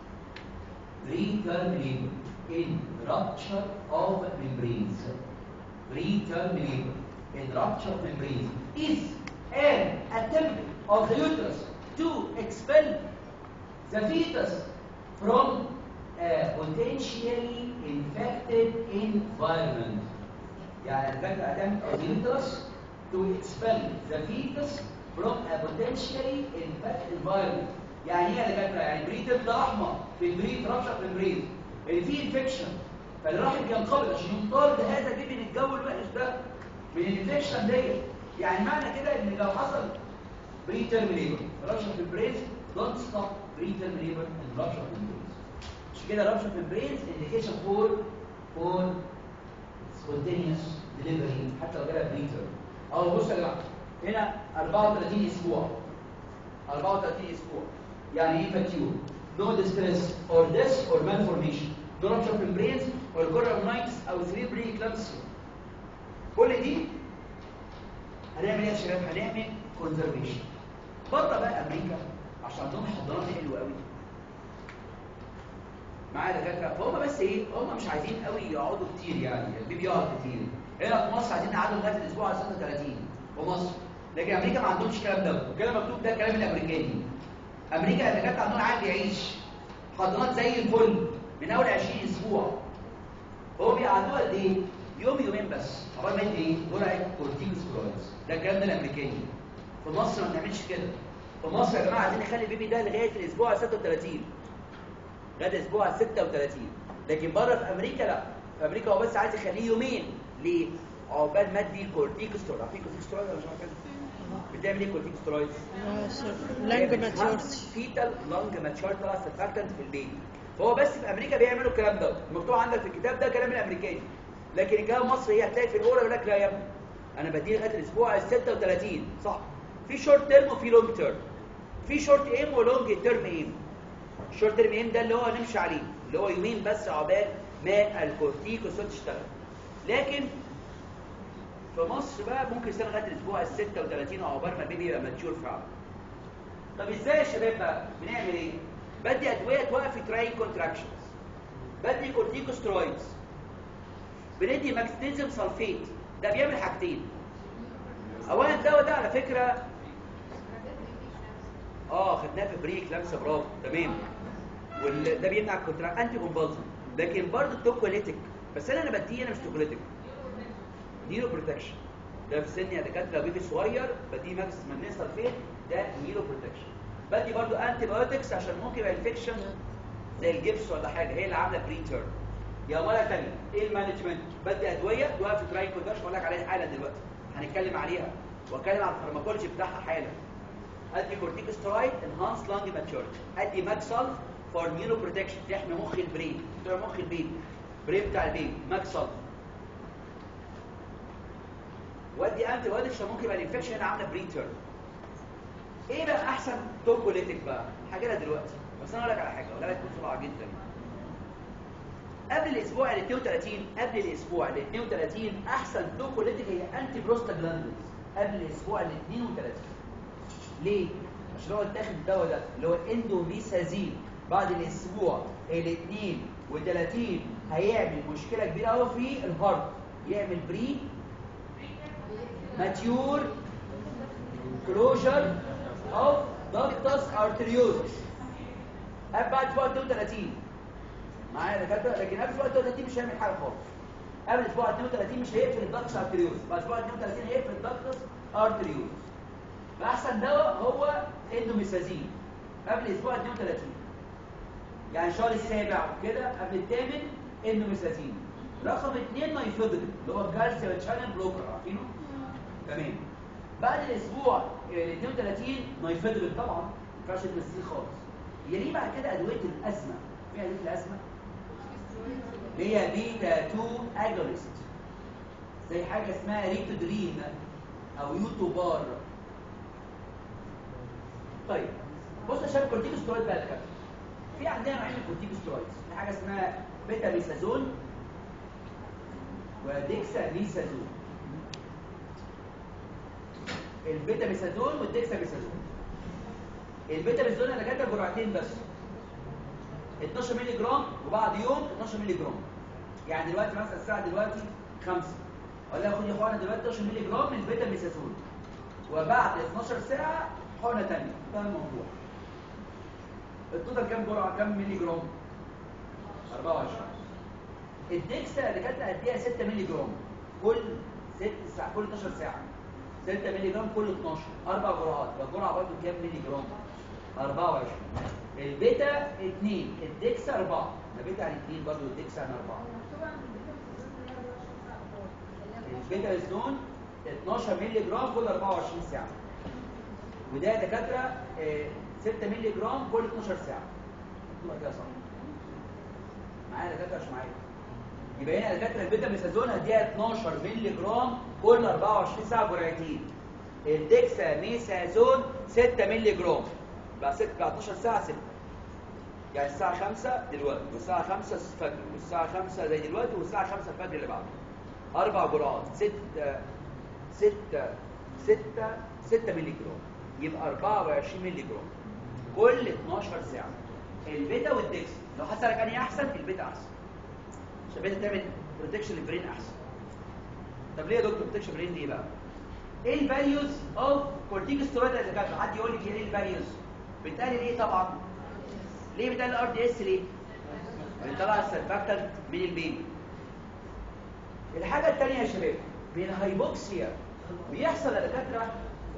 preterm labor in rupture of membranes preterm labor in rupture of membranes is an attempt of the uterus to expel the fetus from a potentially infected environment يعني الفكرة attempt of the uterus to expel the fetus from a potentially infected environment يعني ايه يا دكاتره يعني البريد ده احمر في البريد رابشر في البريد اللي فيه انفكشن فالواحد بينقبض عشان ينطرد هذا البيبي من الجو الوحش ده من الانفكشن ديت يعني معنى كده ان لو حصل بري تيرم ليبر رابشر في البريز دونت ستوب بري تيرم ليبر اند رابشر في البريز مش كده رابشر في البريز انديكيشن فور فور سبونتينيوس ديليفري حتى لو جالها بري تيرم اهو بصوا يا جماعه هنا 34 اسبوع 34 اسبوع يعني ايه فاتيور نو ديستريس اور ديس اور مالفورميشن نو رابشر في البرينز اور كورونايتس او سريبري كلابسيا كل دي هنعمل ايه يا شباب هنعمل كونزرفيشن بره بقى امريكا عشان عندهم حضانات حلوه قوي معايا دكاتره فهم بس ايه هم مش عايزين قوي يقعدوا كتير يعني البيبي يقعد كتير هنا في مصر عايزين نقعدوا لغايه الاسبوع 36 في مصر لكن امريكا ما عندهمش الكلام ده الكلام مكتوب ده الكلام الامريكاني امريكا الدكاتره عندهم عقد يعيش حضانات زي الفل من اول 20 اسبوع هو بيقعدوها قد ايه يوم يومين بس عقبال ما يدي ايه جرعه كورتيكوستيرويدز ده الكلام ده الامريكاني في مصر ما بنعملش كده في مصر يا جماعه عايزين نخلي البيبي ده لغايه الاسبوع 36 لغايه الاسبوع 36 لكن بره في امريكا لا في امريكا هو بس عايز يخليه يومين ليه عقبال ما ادي الكورتيكوستيرويد عارفين الكورتيكوستيرويد ولا مش عارفين بتعمل ايه كورتيكوسترويدز لانج ماتيورتي فيتال لانج ماتشورتي سرفاكتنت في البيبي فهو بس في امريكا بيعملوا الكلام ده مكتوب عندك في الكتاب ده كلام الامريكاني لكن الجهه المصري هي هتلاقي في الاولى يقول لك لا يا ابني انا بديه لغايه الاسبوع ال 36 صح في شورت تيرم وفي لونج تيرم في شورت ايم ولونج تيرم ايم الشورت تيرم ايم ده اللي هو نمشي عليه اللي هو يومين بس عقبال ما الكورتيكوسترويد تشتغل لكن في مصر بقى ممكن يستنى لغايه الاسبوع ال 36 عقبال ما البيبي يبقى ماتشور فعلا طب ازاي يا شباب بقى بنعمل ايه بدي ادويه توقف التراين كونتراكشنز بدي كورتيكوسترويدز بندي ماكسنيزم سلفيت ده بيعمل حاجتين اولا الدواء ده على فكره اه خدناه في بريك لمسه برافو تمام وده بيمنع الكونتراكت انتي كومبالسن لكن برضه التوكوليتيك بس انا انا بديه انا مش توكوليتيك نيرو بروتكشن ده في سن يا دكاتره بيبي صغير بديه ماكس من سلفيت ده نيرو بروتكشن بدي برضو انتي بايوتكس عشان ممكن يبقى انفكشن زي الجبس ولا حاجه هي اللي عامله بري تيرم يا مره ثانيه ايه المانجمنت بدي ادويه توقف تراين كونتراكشن اقول لك عليها حالا دلوقتي هنتكلم عليها واتكلم عن الفارماكولوجي بتاعها حالا ادي كورتيكوسترويد انهانس لانج ماتشورتي ادي ماكسال فور نيرو بروتكشن تحمي مخ البرين بتوع مخ البيبي برين بتاع البيبي ماكسال وادي انتي بايوتكس عشان ممكن يبقى الانفكشن هنا عامله بري تيرم ايه بقى احسن توكوليتيك بقى هجيلها دلوقتي بس انا اقول لك على حاجه اقولها لك بسرعه جدا قبل الاسبوع ال 32 قبل الاسبوع ال 32 احسن توكوليتيك هي انتي بروستاجلاندز قبل الاسبوع ال 32 ليه عشان هو اتاخد الدواء ده اللي هو اندوميسازين بعد الاسبوع ال 32 هيعمل مشكله كبيره قوي في الهارت يعمل بري ماتيور كلوجر of ductus arteriosus قبل بعد اسبوع 32 معايا يا دكاتره لكن قبل اسبوع 32 مش هيعمل حاجه خالص قبل اسبوع 32 مش هيقفل الدكتس ارتريوس بعد اسبوع 32 هيقفل الدكتس ارتريوس فاحسن دواء هو اندوميسازين قبل اسبوع 32 يعني الشهر السابع كده قبل الثامن اندوميسازين رقم اثنين نايفيدرين اللي هو الكالسيوم تشانل بلوكر عارفينه تمام بعد الاسبوع ال 32 نايفيدرين طبعا ما ينفعش تنسيه خالص يليه بعد كده ادويه الازمه في ادويه الازمه اللي هي بيتا 2 اجونست زي حاجه اسمها ريتودرين او يوتوبار طيب بص يا شباب كورتيكوسترويد بقى يا كابتن في عندنا نوعين من الكورتيكوسترويدز في حاجه اسمها بيتا ميسازون وديكسا ميسازون البيتا ميسازون والديكسا ميسازون البيتا ميسازون انا كاتب جرعتين بس 12 مللي جرام وبعد يوم 12 مللي جرام يعني دلوقتي مثلا الساعه دلوقتي 5 اقول لها خد يا اخوانا دلوقتي 12 مللي جرام من البيتا ميسازون وبعد 12 ساعه حقنه ثانيه ده الموضوع التوتال كام جرعه كام مللي جرام 24 الديكسا اللي كانت هديها 6 مللي جرام كل 6 ساعه كل 12 ساعه 6 مللي جرام كل 12 اربع جرعات الجرعه برضه كام مللي جرام 24 البيتا 2 الديكسا 4 البيتا يعني 2 برضه الديكسا يعني 4 البيتا زون 12 مللي جرام كل 24 ساعه وده يا دكاتره آه، 6 مللي جرام كل 12 ساعه مكتوبه كده صح معايا يا دكاتره مش معايا يبقى هنا دكاتره البيتا ميثازون هديها 12 مللي جرام كل 24 ساعه جرعتين الديكسا ميثازون 6 مللي جرام بعد 6 بعد 12 ساعه 6 يعني الساعه 5 دلوقتي والساعه 5 الفجر والساعه 5 زي دلوقتي والساعه 5 الفجر اللي بعده اربع جرعات 6 6 6 6 مللي جرام يبقى 24 مللي جرام كل 12 ساعه البيتا والديكس لو حد سالك انهي احسن البيتا احسن عشان البيتا تعمل بروتكشن للبرين احسن طب ليه يا دكتور بروتكشن برين ليه بقى ايه الفاليوز اوف كورتيكوستيرويد اللي كانت حد يقول لي ايه الفاليوز بتقلل ايه طبعا ليه بتقلل الار دي اس ليه بيطلع السرفاكتنت من البيبي الحاجه الثانيه يا شباب بين الهايبوكسيا بيحصل يا دكاتره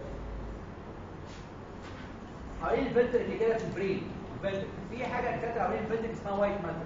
حوالين الفلتر اللي جايه في البرين الفلتر في حاجه دكاتره حوالين الفلتر اسمها وايت ماتر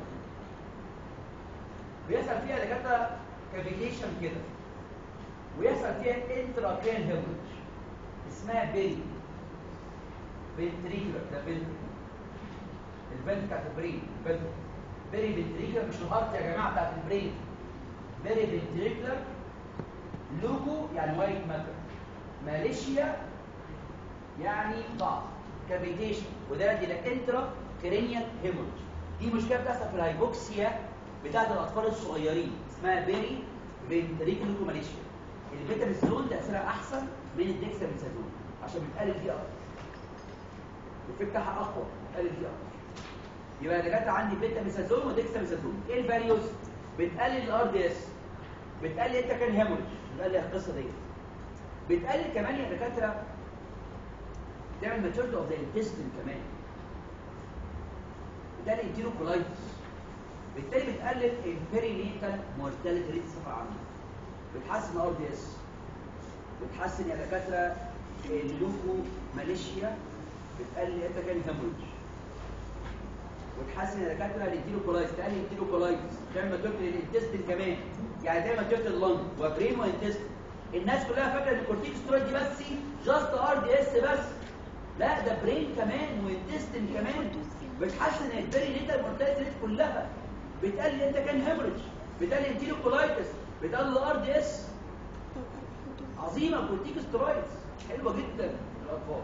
بيحصل فيها دكاتره كافيتيشن كده ويحصل فيها انترا كان هيموريج اسمها بيري فنتريكولر ده فنتريكولر الفنت بتاعت البرين الفنت بيري فنتريكولر مش الهارت يا جماعه بتاعت البرين بيري فنتريكولر لوكو يعني وايت ماتر ماليشيا يعني ضعف كافيتيشن وده دي الانترا كرينيال هيموريج دي مشكله بتحصل في الهايبوكسيا بتاعت الاطفال الصغيرين اسمها بيري فنتريكولر ماليشيا البيتاميثازون تاثيرها احسن من الديكساميثازون عشان بتقلل فيه اكتر الافكت بتاعها اقوى بتقلل فيه اكتر يبقى انا جت عندي بيتاميثازون وديكساميثازون ايه الفاليوز بتقلل الار دي اس بتقلل انت كان هيموريج بتقلل القصه دي بتقلل كمان يا دكاتره تعمل ماتيرد اوف ذا انتستين كمان بتقلل انتيروكولايتس بالتالي بتقلل البيرينيتال مورتاليتي ريت بصفه عامه بتحسن ار دي اس بتحسن يا دكاتره اللوكو ماليشيا بتقلل انت كان هيموريج وتحسن يا دكاتره الانتيروكولايتس تقلل الانتيروكولايتس تعمل ماتيرد للانتستين كمان يعني تعمل ماتيرد اللنج وبرين وانتستين الناس كلها فاكره ان الكورتيكوسترويد دي بس جاست ار دي اس بس لا ده برين كمان وانتستين كمان بتحسن البيرينيتال مورتاليتي ريت كلها بتقلل انت كان هيموريج بتقلل انتيروكولايتس بتقلل ار دي اس عظيمه كورتيكوسترويدز حلوه جدا للاطفال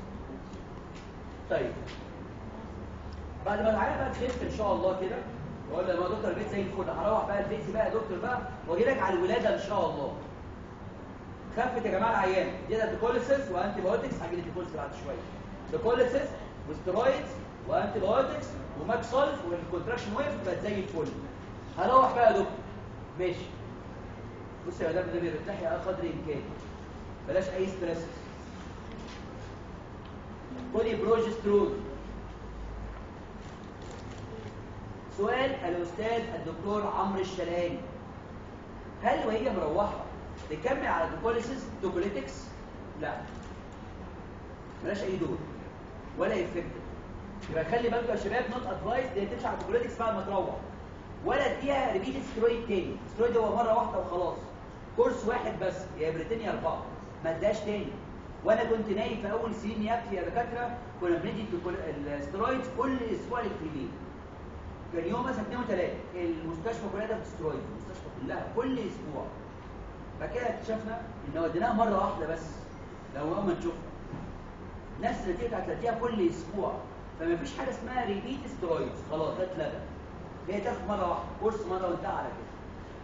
طيب بعد ما العيال بقى تخف ان شاء الله كده واقول له يا دكتور البيت زي الفل هروح بقى البيت بقى يا دكتور بقى واجي لك على الولاده ان شاء الله خفت يا جماعه العيان دي ديكوليسيس وانتي بايوتكس هجي لك ديكوليسيس بعد شويه ديكوليسيس وسترويدز وانتي بايوتكس وماكسولف والكونتراكشن ويف بقت زي الفل هروح بقى يا دكتور ماشي بص يا مدام ده بيرتاحي على قدر الامكان بلاش اي ستريس خدي بروجسترون سؤال الاستاذ الدكتور عمرو الشلالي هل وهي مروحه تكمل على الديكوليسيس دوكوليتكس لا ملاش اي دور ولا افكت يبقى خلي بالكم يا شباب نوت ادفايس دي تمشي على الديكوليتكس بعد ما تروح ولا اديها ريبيت سترويد تاني سترويد هو مره واحده وخلاص كورس واحد بس يا بريتين يا اربعه ما اداش تاني وانا كنت نايم في اول سنين يكفي يا دكاتره كنا بندي السترويد كل اسبوع للكلينيك كان يوم مثلا اثنين وثلاث المستشفى كلها ده سترويد المستشفى كلها كل اسبوع فكده اكتشفنا ان وديناها مره واحده بس لو اول ما نشوفها نفس النتيجه هتلاقيها كل اسبوع فما فيش حاجه اسمها ريبيت سترويد خلاص ده اتلغى هي تاخد مره واحده كورس مره وانتهى على كده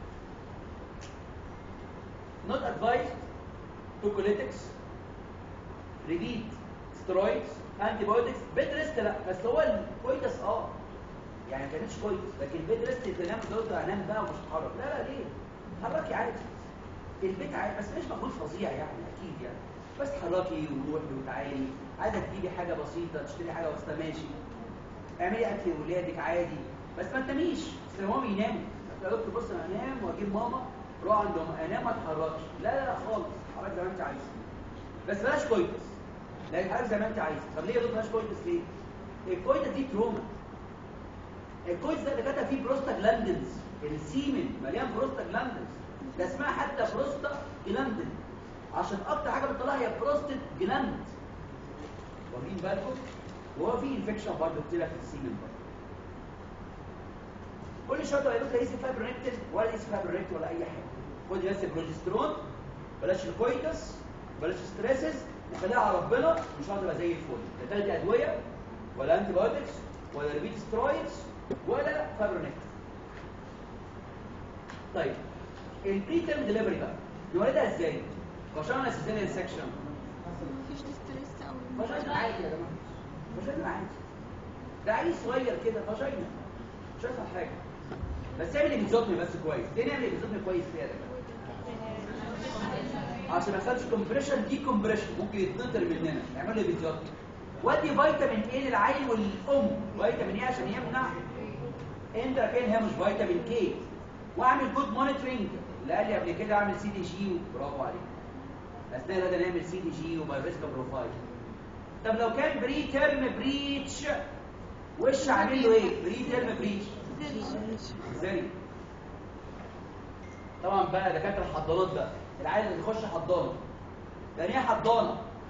not advised tocolytics repeat steroids antibiotics bed rest لا بس هو الكويتس اه يعني ما كانتش كويس لكن بيد ريست تنام دوت انام بقى ومش هتحرك لا لا ليه حركي عادي البيت عادي بس مش مجهود فظيع يعني اكيد يعني بس تحركي وروحي وتعالي عايزه تجيبي حاجه بسيطه تشتري حاجه بسيطه ماشي اعملي اكل لاولادك عادي بس ما تناميش بس ماما يناموا يا دكتور بص انا انام واجيب ماما روح عند ماما انام ما اتحركش لا لا لا خالص حرك زي ما انت عايز بس بلاش كويتس لا حرك زي ما انت عايز طب ليه يا دكتور بلاش كويتس ليه الكويتس دي تروما الكويتس ده كاتب فيه بروستاجلاندنز السيمن مليان بروستاجلاندنز ده اسمها حتى بروستا جلاندن عشان اكتر حاجه بتطلعها هي بروستات جلاند واخدين بالكم وهو في انفكشن برضه بتبقى في السيمن برضه كل شويه تبقى دكتور يقيس فابرونكتين ولا يقيس فابرونكتين ولا اي حاجه خد بس البروجسترون بلاش الكويتس بلاش ستريسز نخليها على ربنا مش هتبقى زي الفل لا تاخدي ادويه ولا انتي بايوتكس ولا ريبيت سترويدز ولا فابرونكتين طيب البري تيرم ديليفري بقى نولدها ازاي؟ فشلنا سيزيريان سكشن مفيش ستريس او فشلنا عادي يا جماعه فشلنا عادي ده عيل صغير كده فشلنا مش هيحصل حاجه بس اعمل ايبيزوتمي بس كويس ليه نعمل ايبيزوتمي كويس ليه يا جماعه عشان ما يحصلش كومبريشن دي كومبريشن ممكن يتنطر مننا نعمل له ايبيزوتمي ودي فيتامين ايه للعيل والام فيتامين ايه عشان يمنع اندراكين هيمش فيتامين كي واعمل جود مونيتورنج اللي قال لي قبل كده اعمل سي دي جي برافو عليك اثناء الولاده نعمل سي دي جي وبايوريسكا بروفايل طب لو كان بري تيرم بريتش وش عامل له ايه بري تيرم بريتش ازاي طبعا بقى دكاتره الحضانات بقى العيال اللي يخش حضانه يعني ايه حضانه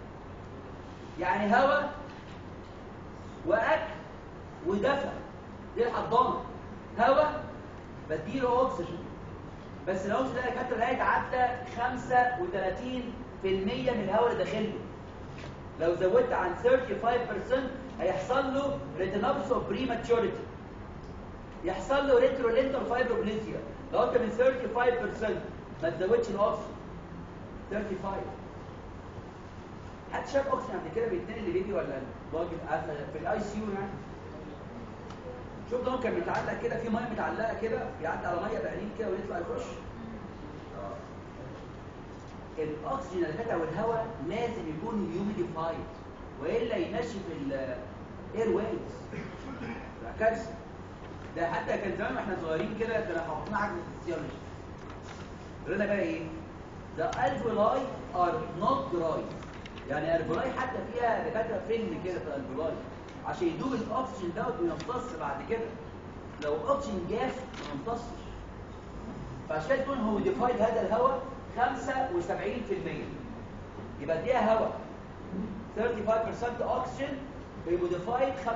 يعني هواء واكل ودفى دي الحضانه هواء بديله اكسجين بس الاكسجين ده يا كابتن هيتعدى 35% من الهواء اللي داخله لو زودت عن 35% هيحصل له ريتينوبس اوف بريماتشوريتي يحصل له ريترولينتال فايبروبليزيا لو انت من 35% ما تزودش الاكسجين 35 حد شاف اكسجين قبل كده بيتنقل لبيبي ولا الراجل في الاي سي يو يعني شوف ده كان متعلق كده في ميه متعلقه كده بيعدي على ميه بقليل كده ويطلع يخش الاكسجين اللي فات او الهواء لازم يكون هيوميديفايد والا ينشف الاير ويز ده كارثه ده حتى كان زمان واحنا صغيرين كده كنا حاطين حاجه في الفسيولوجي قلنا بقى ايه the alveoli are not dry يعني الالفولاي حتى فيها دكاتره فيلم كده في الالفولاي عشان يدوب الاكسجين دوت ويمتص بعد كده لو الاكسجين جاف ما يمتصش فعشان كده يكون هو ديفايد هذا الهواء 75% يبقى اديها هواء 35% اكسجين بموديفايد 75%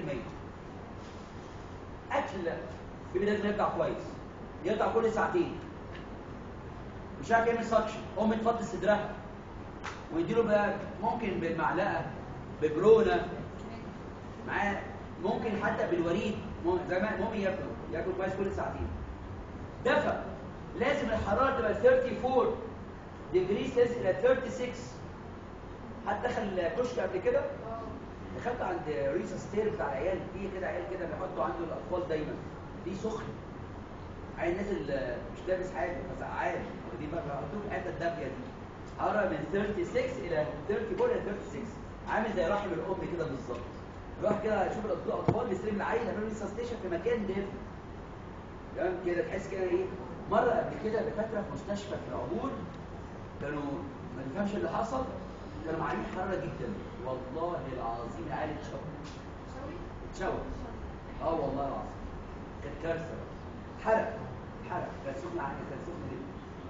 اكل بيبي لازم يرجع كويس يرجع كل ساعتين مش عارف يعمل سكشن ام تفضي صدرها ويديله بقى ممكن بالمعلقه ببرونه معاه ممكن حتى بالوريد ممكن زي ما ممكن ياكل ياكل كويس كل ساعتين دفى لازم الحراره تبقى 34 ديجري سيلسيوس الى 36 حد دخل كشك قبل كده دخلت عند ريسا ستير بتاع العيال في كده عيال كده بيحطوا عنده الاطفال دايما دي سخن عين الناس اللي مش لابس حاجه بس عارف دي بقى بيحطوه في الحته الدافيه دي حراره من 36 الى 34 الى 36 عامل زي رحم الام كده بالظبط يروح كده يشوف الاطفال بيستلم العيل يعملوا ريسا ستيشن في مكان دافي تمام كده تحس كده ايه مره قبل كده دكاتره في مستشفى في العبور كانوا ما تفهمش اللي حصل كانوا معانين حراره جدا والله العظيم العيال اتشوى اتشوى اه والله العظيم كانت كارثه حرق حرق كانت سخنه عنها كانت سخنه جدا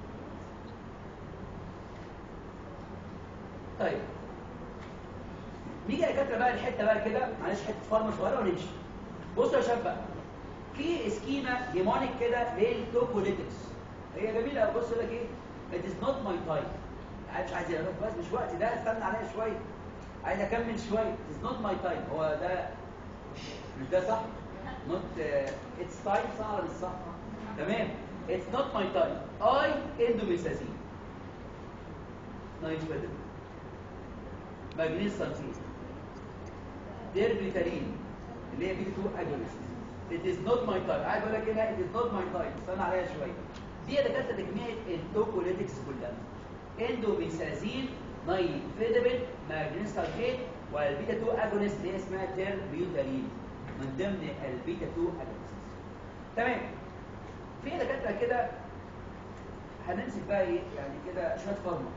طيب نيجي يا دكاتره بقى الحته بقى كده معلش حته فارما صغيره ونمشي بصوا يا شباب بقى في سكيما ديمونيك كده للتوكوليتكس هي جميله قوي بص يقول لك ايه it is not my time عايز مش عايز يقول بس مش وقتي ده استنى عليا شويه عايز اكمل شويه it is not my time هو ده مش ده صح not uh, it's time صح ولا مش صح تمام it's not my time I endomycin نايتروجين ماجنيز سلفيت ديربيتالين اللي هي بي 2 اجونست it is not my time عايز اقول لك هنا it is not my time استنى عليا شويه دي دكاتره تجميع التوكوليتكس كلها اندوميسازين نايفيدبل ماجنيز سلفيت والبيتا 2 اجونست اللي هي اسمها تيربيوتالين من ضمن البيتا 2 اجونست تمام في دكاتره كده هنمسك بقى ايه يعني كده شويه فارما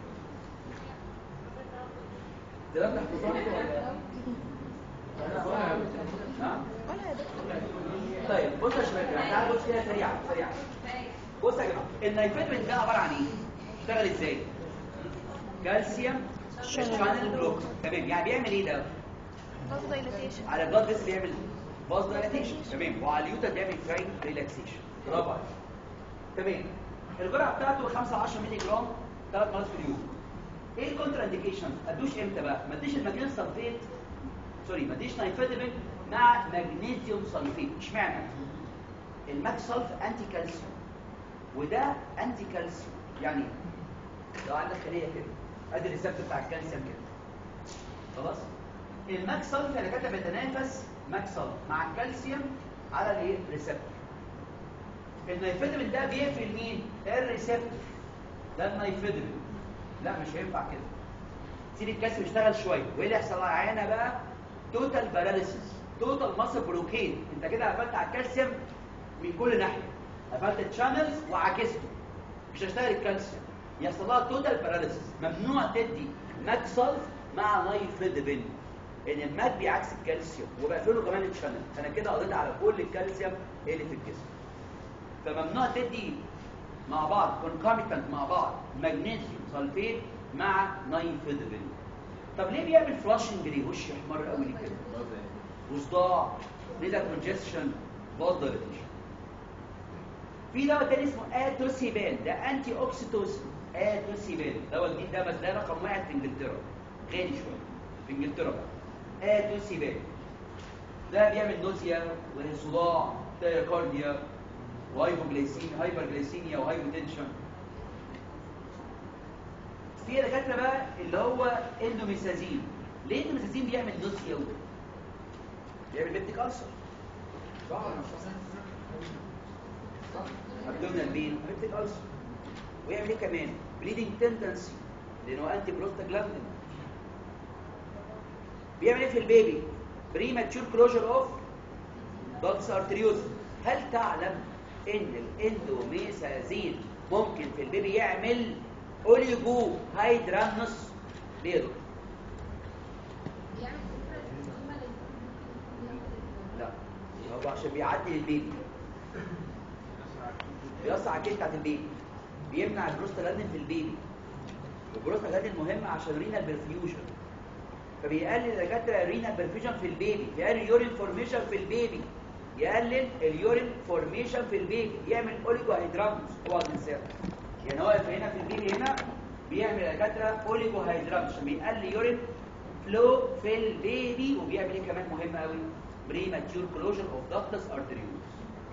ده لم تحفظوها انتوا ولا نعم طيب بص يا شباب يعني تعالوا بص كده سريعا سريعا بص يا جماعه النايفيدمنت ده عباره عن ايه اشتغل ازاي كالسيوم شانل بلوك تمام يعني بيعمل ايه ده باز دايلاتيشن على البلاد بس بيعمل باز دايلاتيشن تمام وعلى اليوتا بيعمل كراين ريلاكسيشن برافو عليك تمام الجرعه بتاعته 5 10 مللي جرام ثلاث مرات في اليوم ايه الكونترا انديكيشن ادوش امتى بقى ما اديش المغنيسيوم سلفيت سوري ما اديش نايفيدمين مع مغنيسيوم سلفيت اشمعنى الماك سلف انتي كالسيوم وده انتي كالسيوم يعني لو عندك خليه كده ادي الريسبتور بتاع الكالسيوم كده خلاص الماك سلف انا كاتب بيتنافس ماك سلف مع الكالسيوم على الايه ريسبتور النايفيدمين ده بيقفل مين الريسبتور ده النايفيدمين لا مش هينفع كده سيب الكالسيوم يشتغل شويه وايه اللي يحصل معانا بقى توتال باراليسيس توتال ماسل بلوكيد انت كده قفلت على الكالسيوم من كل ناحيه قفلت الشانلز وعكسته مش هيشتغل الكالسيوم يحصل لها توتال باراليسيس ممنوع تدي ماك سلف مع نايفيدبين ان الماك بيعكس الكالسيوم وبقفله كمان الشانل انا كده قضيت على كل الكالسيوم اللي في الجسم فممنوع تدي مع بعض كونكوميتنت مع بعض مغنيسيوم سلفيت مع نايفيدبين طب ليه بيعمل فلاشنج ليه وش يحمر قوي ليه كده وصداع ليه كونجستشن بلاد دايليتيشن في دواء تاني اسمه اتوسيبان ده انتي اوكسيتوسين اتوسيبان دواء جديد ده بس ده رقم واحد في انجلترا غالي شويه في انجلترا بقى اتوسيبان ده بيعمل نوزيا وصداع تايكارديا وهايبوجليسيميا هايبرجليسيميا وهايبوتنشن في دكاتره بقى اللي هو اندوميسازين ليه اندوميسازين بيعمل نوزيا و- بيعمل بيبتيك ألسر صح ولا مش صح؟ صح ابدومينال بين بيبتيك ألسر ويعمل ايه كمان بليدنج تندنسي لانه انتي بروستاجلاندين بيعمل ايه في البيبي بريماتشور كلوجر اوف دوكس ارتريوز هل تعلم ان الاندوميسازين ممكن في البيبي يعمل اوليجو هيدرانس ليه يا دكتور؟ لا هو عشان بيعدي البيبي بيأثر على الكيس بتاعت البيبي بيمنع البروستاجلاندين في البيبي والبروستاجلاندين مهم عشان رينال برفيوجن فبيقلل دكاتره الرينال برفيوجن في البيبي يقلل اليورين فورميشن في البيبي يقلل اليورين فورميشن في البيبي يعمل اوليجو هيدرامس اوعى تنساه يعني هو هنا في البيبي هنا بيعمل دكاتره اوليجو هيدرامس عشان بيقلل يورين فلو في البيبي وبيعمل ايه كمان مهم قوي بريماتشور كلوجر اوف داكتس ارتريوز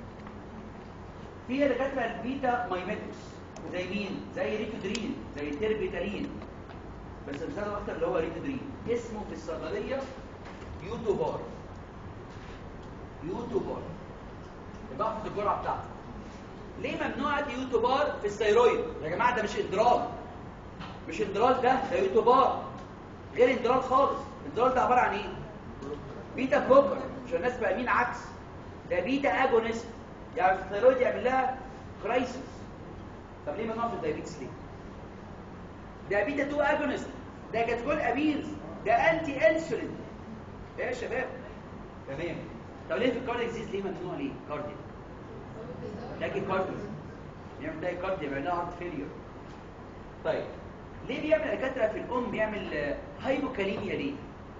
في دكاتره البيتا مايميتكس زي مين زي ريتودرين زي تيربيتالين بس مثال اكتر اللي هو ريتودرين اسمه في الصيدليه يوتوبار يوتوبار يبقى احفظ الجرعه بتاعته ليه ممنوع ادي يوتوبار في الثيرويد يا جماعه ده مش اندرال مش اندرال ده ده يوتوبار غير اندرال خالص اندرال ده عباره عن ايه بيتا بلوكر عشان الناس فاهمين عكس ده بيتا اجونست يعني في الثيرويد يعمل لها كرايسيس طب ليه ممنوع في الدايابيتس ليه ده بيتا 2 اجونست ده كاتكول امينز ده انتي انسولين ايه يا شباب تمام طب ليه في الكاردياك ديزيز ليه ممنوع ليه كاردياك لكن كاردياك يعمل ده كاردياك يعمل لها هارت فيلير طيب ليه بيعمل دكاتره في الام بيعمل آه، هايبوكاليميا ليه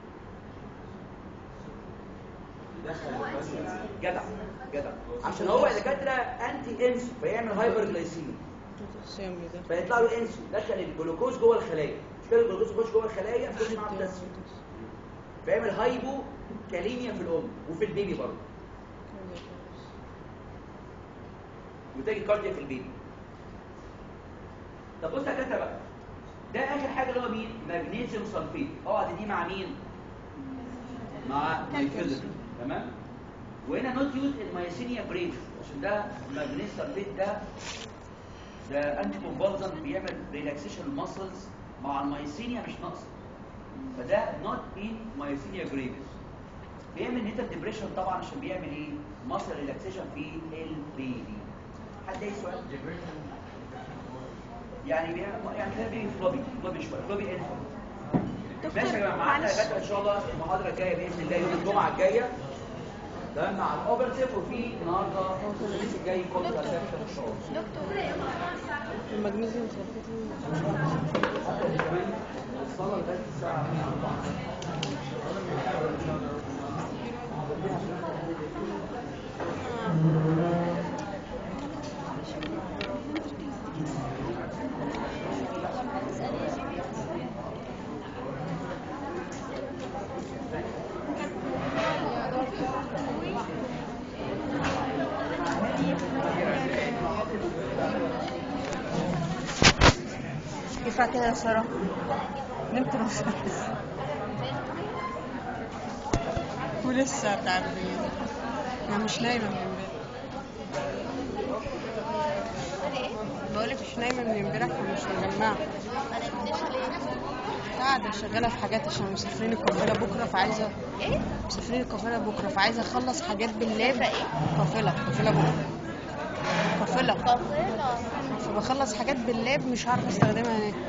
جدع جدع عشان هو دكاتره انتي انسو فيعمل هايبر جلايسيميا الصيام ده فيطلع له انسو دخل الجلوكوز جوه الخلايا مش كده الجلوكوز يخش جوه الخلايا يخش معاه بوتاسيوم فيعمل هايبو كاليميا في الام وفي البيبي برضه وتاجي كارديا في البيبي طب بص يا كاتره بقى ده اخر حاجه اللي هو مين مغنيسيوم سلفيت اقعد دي مع مين مع نيتروجين تمام وهنا نوت يوز المايسينيا بريف عشان ده مغنيسيوم سلفيت ده ده انتي كونفالزنت بيعمل ريلاكسيشن المسلز مع المايسينيا مش ناقصه فده نوت ان مايسينيا بريفس بيعمل نيتال ديبريشن طبعا عشان بيعمل ايه ماسل ريلاكسيشن في البيبي حد اي سؤال يعني بيعمل يعني كده بيبي فلوبي فلوبي شويه فلوبي انفant ماشي يا جماعه معانا معلش. غدا ان شاء الله المحاضره الجايه باذن الله يوم الجمعه الجايه تمام مع الاوبرتيف وفي النهارده الخميس الجاي كونتراسبشن ان شاء الله المغنيسيوم سلفيت كمان الصلاه لغايه الساعه 4 ينفع كده يا سارة نمت نص ولسه تعبانة انا مش نايمة من امبارح بقولك مش نايمة من امبارح ومش مجمعة قاعدة شغالة في حاجات عشان مسافرين القاهرة بكرة فعايزة ايه؟ مسافرين القاهرة بكرة فعايزة أخلص حاجات باللاب قافلة قافلة بكرة قافلة فاصلة فبخلص حاجات باللاب مش عارفة استخدمها هناك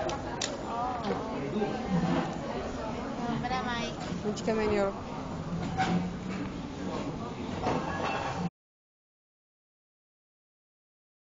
ربنا معاك وانت كمان يا رب